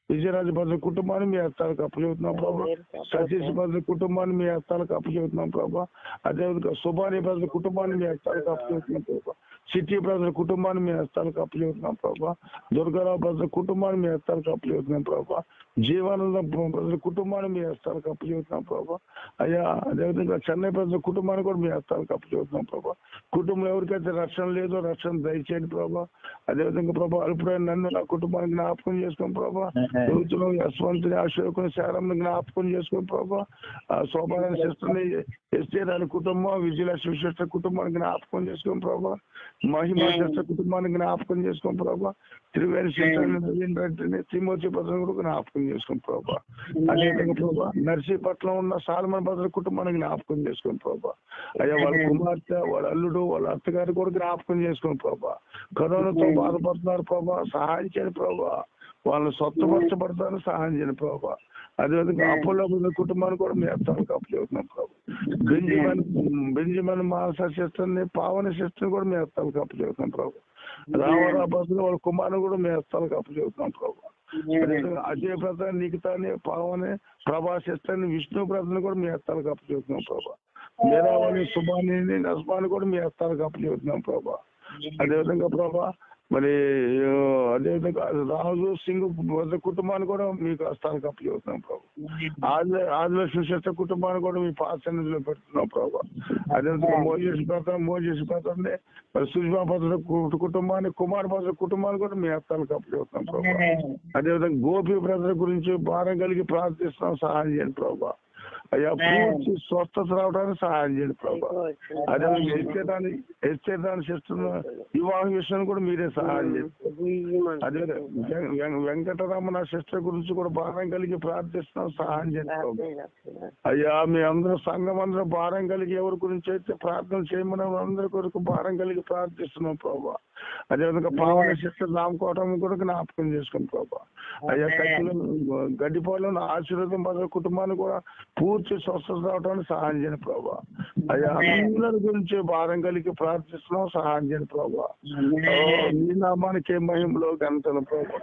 విజయరాజు భద్ర కుటుంబాన్ని మీ హస్తాలకు అప్పచెబుతున్నాం ప్రభా సతీష్ భద్ర కుటుంబాన్ని మీ హస్తాలకు అప్పచెబుతున్నాం ప్రభా అదేవిధంగా సుభాని భద్ర కుటుంబాన్ని మీ హస్తాలకు అప్పచెబుతున్నాం ప్రభా సిటీ బ్రదర్ కుటుంబాన్ని మీ హస్తాలకు అప్పచెబుతున్నాం ప్రభా దుర్గారావు బ్రదర్ కుటుంబాన్ని మీ హస్తాలకు అప్పచెబుతున్నాం ప్రభా జీవానందం బ్రదర్ కుటుంబాన్ని మీ హస్తాలకు అప్పచెబుతున్నాం ప్రభా అయ్యా అదేవిధంగా చెన్నై బ్రదర్ కుటుంబాన్ని కూడా మీ హస్తాలకు అప్పచెబుతున్నాం ప్రభా కుటుంబంలో ఎవరికైతే రక్షణ లేదో రక్షణ దయచేయండి ప్రభా అదేవిధంగా ప్రభా అల్పుడైన నన్ను నా కుటుంబానికి జ్ఞాపకం చేసుకోండి ప్రభా యువతులు యశ్వంతుని అశోకుని శారంని జ్ఞాపకం చేసుకుని ప్రభా ఆ శోభారాయణ సిస్టర్ని ఎస్టీ రాని కుటుంబం విజయలక్ష్మి సిస్టర్ కుటుంబానికి జ్ఞాపకం చేసుకోండి ప్రభా మహిమ సిస్టర్ కుటుంబానికి జ్ఞాపకం చేసుకోండి ప్రభా త్రివేణి సిస్టర్ నవీన్ రెడ్డిని తిమోతి భద్రం కూడా జ్ఞాపకం చేసుకోండి ప్రభా అదేవిధంగా ప్రభా నర్సీపట్నం ఉన్న సాల్మన్ భద్ర కుటుంబానికి జ్ఞాపకం చేసుకోండి ప్రభా అయ్యా వాళ్ళ కుమార్తె వాళ్ళ అల్లుడు వాళ్ళ అత్తగారు కూడా జ్ఞాపకం చేసుకోండి ప్రభా కరోనాతో బాధపడుతున్నారు ప్రభా సహాయం చేయండి ప్రభా వాళ్ళు స్వచ్ఛపరచబడతాను సహాయం చేయండి ప్రభా అదేవిధంగా అపోలో ఉన్న కుటుంబాన్ని కూడా మీ అర్థాలకు అప్పచెబుతున్నాం ప్రభా బెంజమిన్ బెంజమిన్ మానస సిస్టర్ని పావని సిస్టర్ని కూడా మీ అర్థాలకు అప్పచెబుతున్నాం ప్రభా రామారావు బస్సులు వాళ్ళ కుమారుని కూడా మీ హస్తాలకు అప్పచెబుతున్నాం ప్రభా అదేవిధంగా అజయ్ ప్రధాన్ నిఖితాని పావని ప్రభా సిస్టర్ని విష్ణు ప్రధాన్ కూడా మీ హస్తాలకు అప్పచెబుతున్నాం ప్రభా మీరావని సుభాని నస్మాని కూడా మీ హస్తాలకు అప్పచెబుతున్నాం ప్రభా అదేవిధంగా ప్రభా మరి ఆ, అదేవిధంగా రాజు సింగ్ వద్ద కుటుంబాన్ని కూడా మీకు హస్తానికి అప్పచెబుతున్నాం ప్రభు ఆదిల ఆదిలక్ష్మి శస్త్ర కుటుంబాన్ని కూడా మీ పాత సన్నిధిలో పెడుతున్నాం ప్రభు అదేవిధంగా మోజేసి భద్ర మోజేసి భద్రని మరి సుష్మా భద్ర కు- కుటుంబాన్ని కుమార్ భద్ర కుటుంబాన్ని కూడా మీ హస్తానికి అప్పచెబుతున్నాం ప్రభు అదేవిధంగా గోపి బ్రదర్ గురించి భారం కలిగి ప్రార్థిస్తున్నాం సహాయం చేయండి ప్రభా అయ్యా పూర్తి స్వస్థత రావడానికి సహాయం చేయండి ప్రభా అదే ఎస్టేటాన్ని ఎస్టేటాన్ని చేస్తున్న వివాహ విషయాన్ని కూడా మీరే సహాయం చేయండి అదే వెం- వెం- వెంకటరమణ సిస్టర్ గురించి కూడా భారం కలిగి ప్రార్థిస్తున్నాం సహాయం చేయండి ప్రభా అయ్యా మీ అందరూ సంఘం అందరూ భారం కలిగి ఎవరి గురించి అయితే ప్రార్థన చేయమని అందరి కొరకు భారం కలిగి ప్రార్థిస్తున్నాం ప్రభా అదేవిధంగా పావన సిస్టర్ రామకోటం కూడా జ్ఞాపకం చేసుకోండి ప్రభా అయ్యా కత్తిలో గడ్డిపాలెం ఆశీర్వాదం భద్ర కుటుంబాన్ని కూడా పూర్తి స్వస్థత రావడానికి సహాయం చేయండి ప్రభా అయ్యా అందరి గురించి భారం కలిగి ప్రార్థిస్తున్నాం సహాయం చేయండి ప్రభా ఓ, మీ నామానికి మహిమలో గంటలు ప్రభా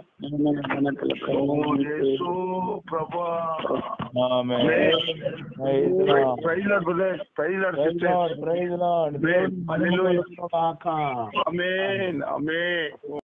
ఓ, యేసు ప్రభా amen. Praise Lord. Praise Lord brother praise Lord praise sister Lord, praise Lord. దేవుని హల్లెలూయా. మహిమ కలుగును గాక. ఆమేన్ ఆమేన్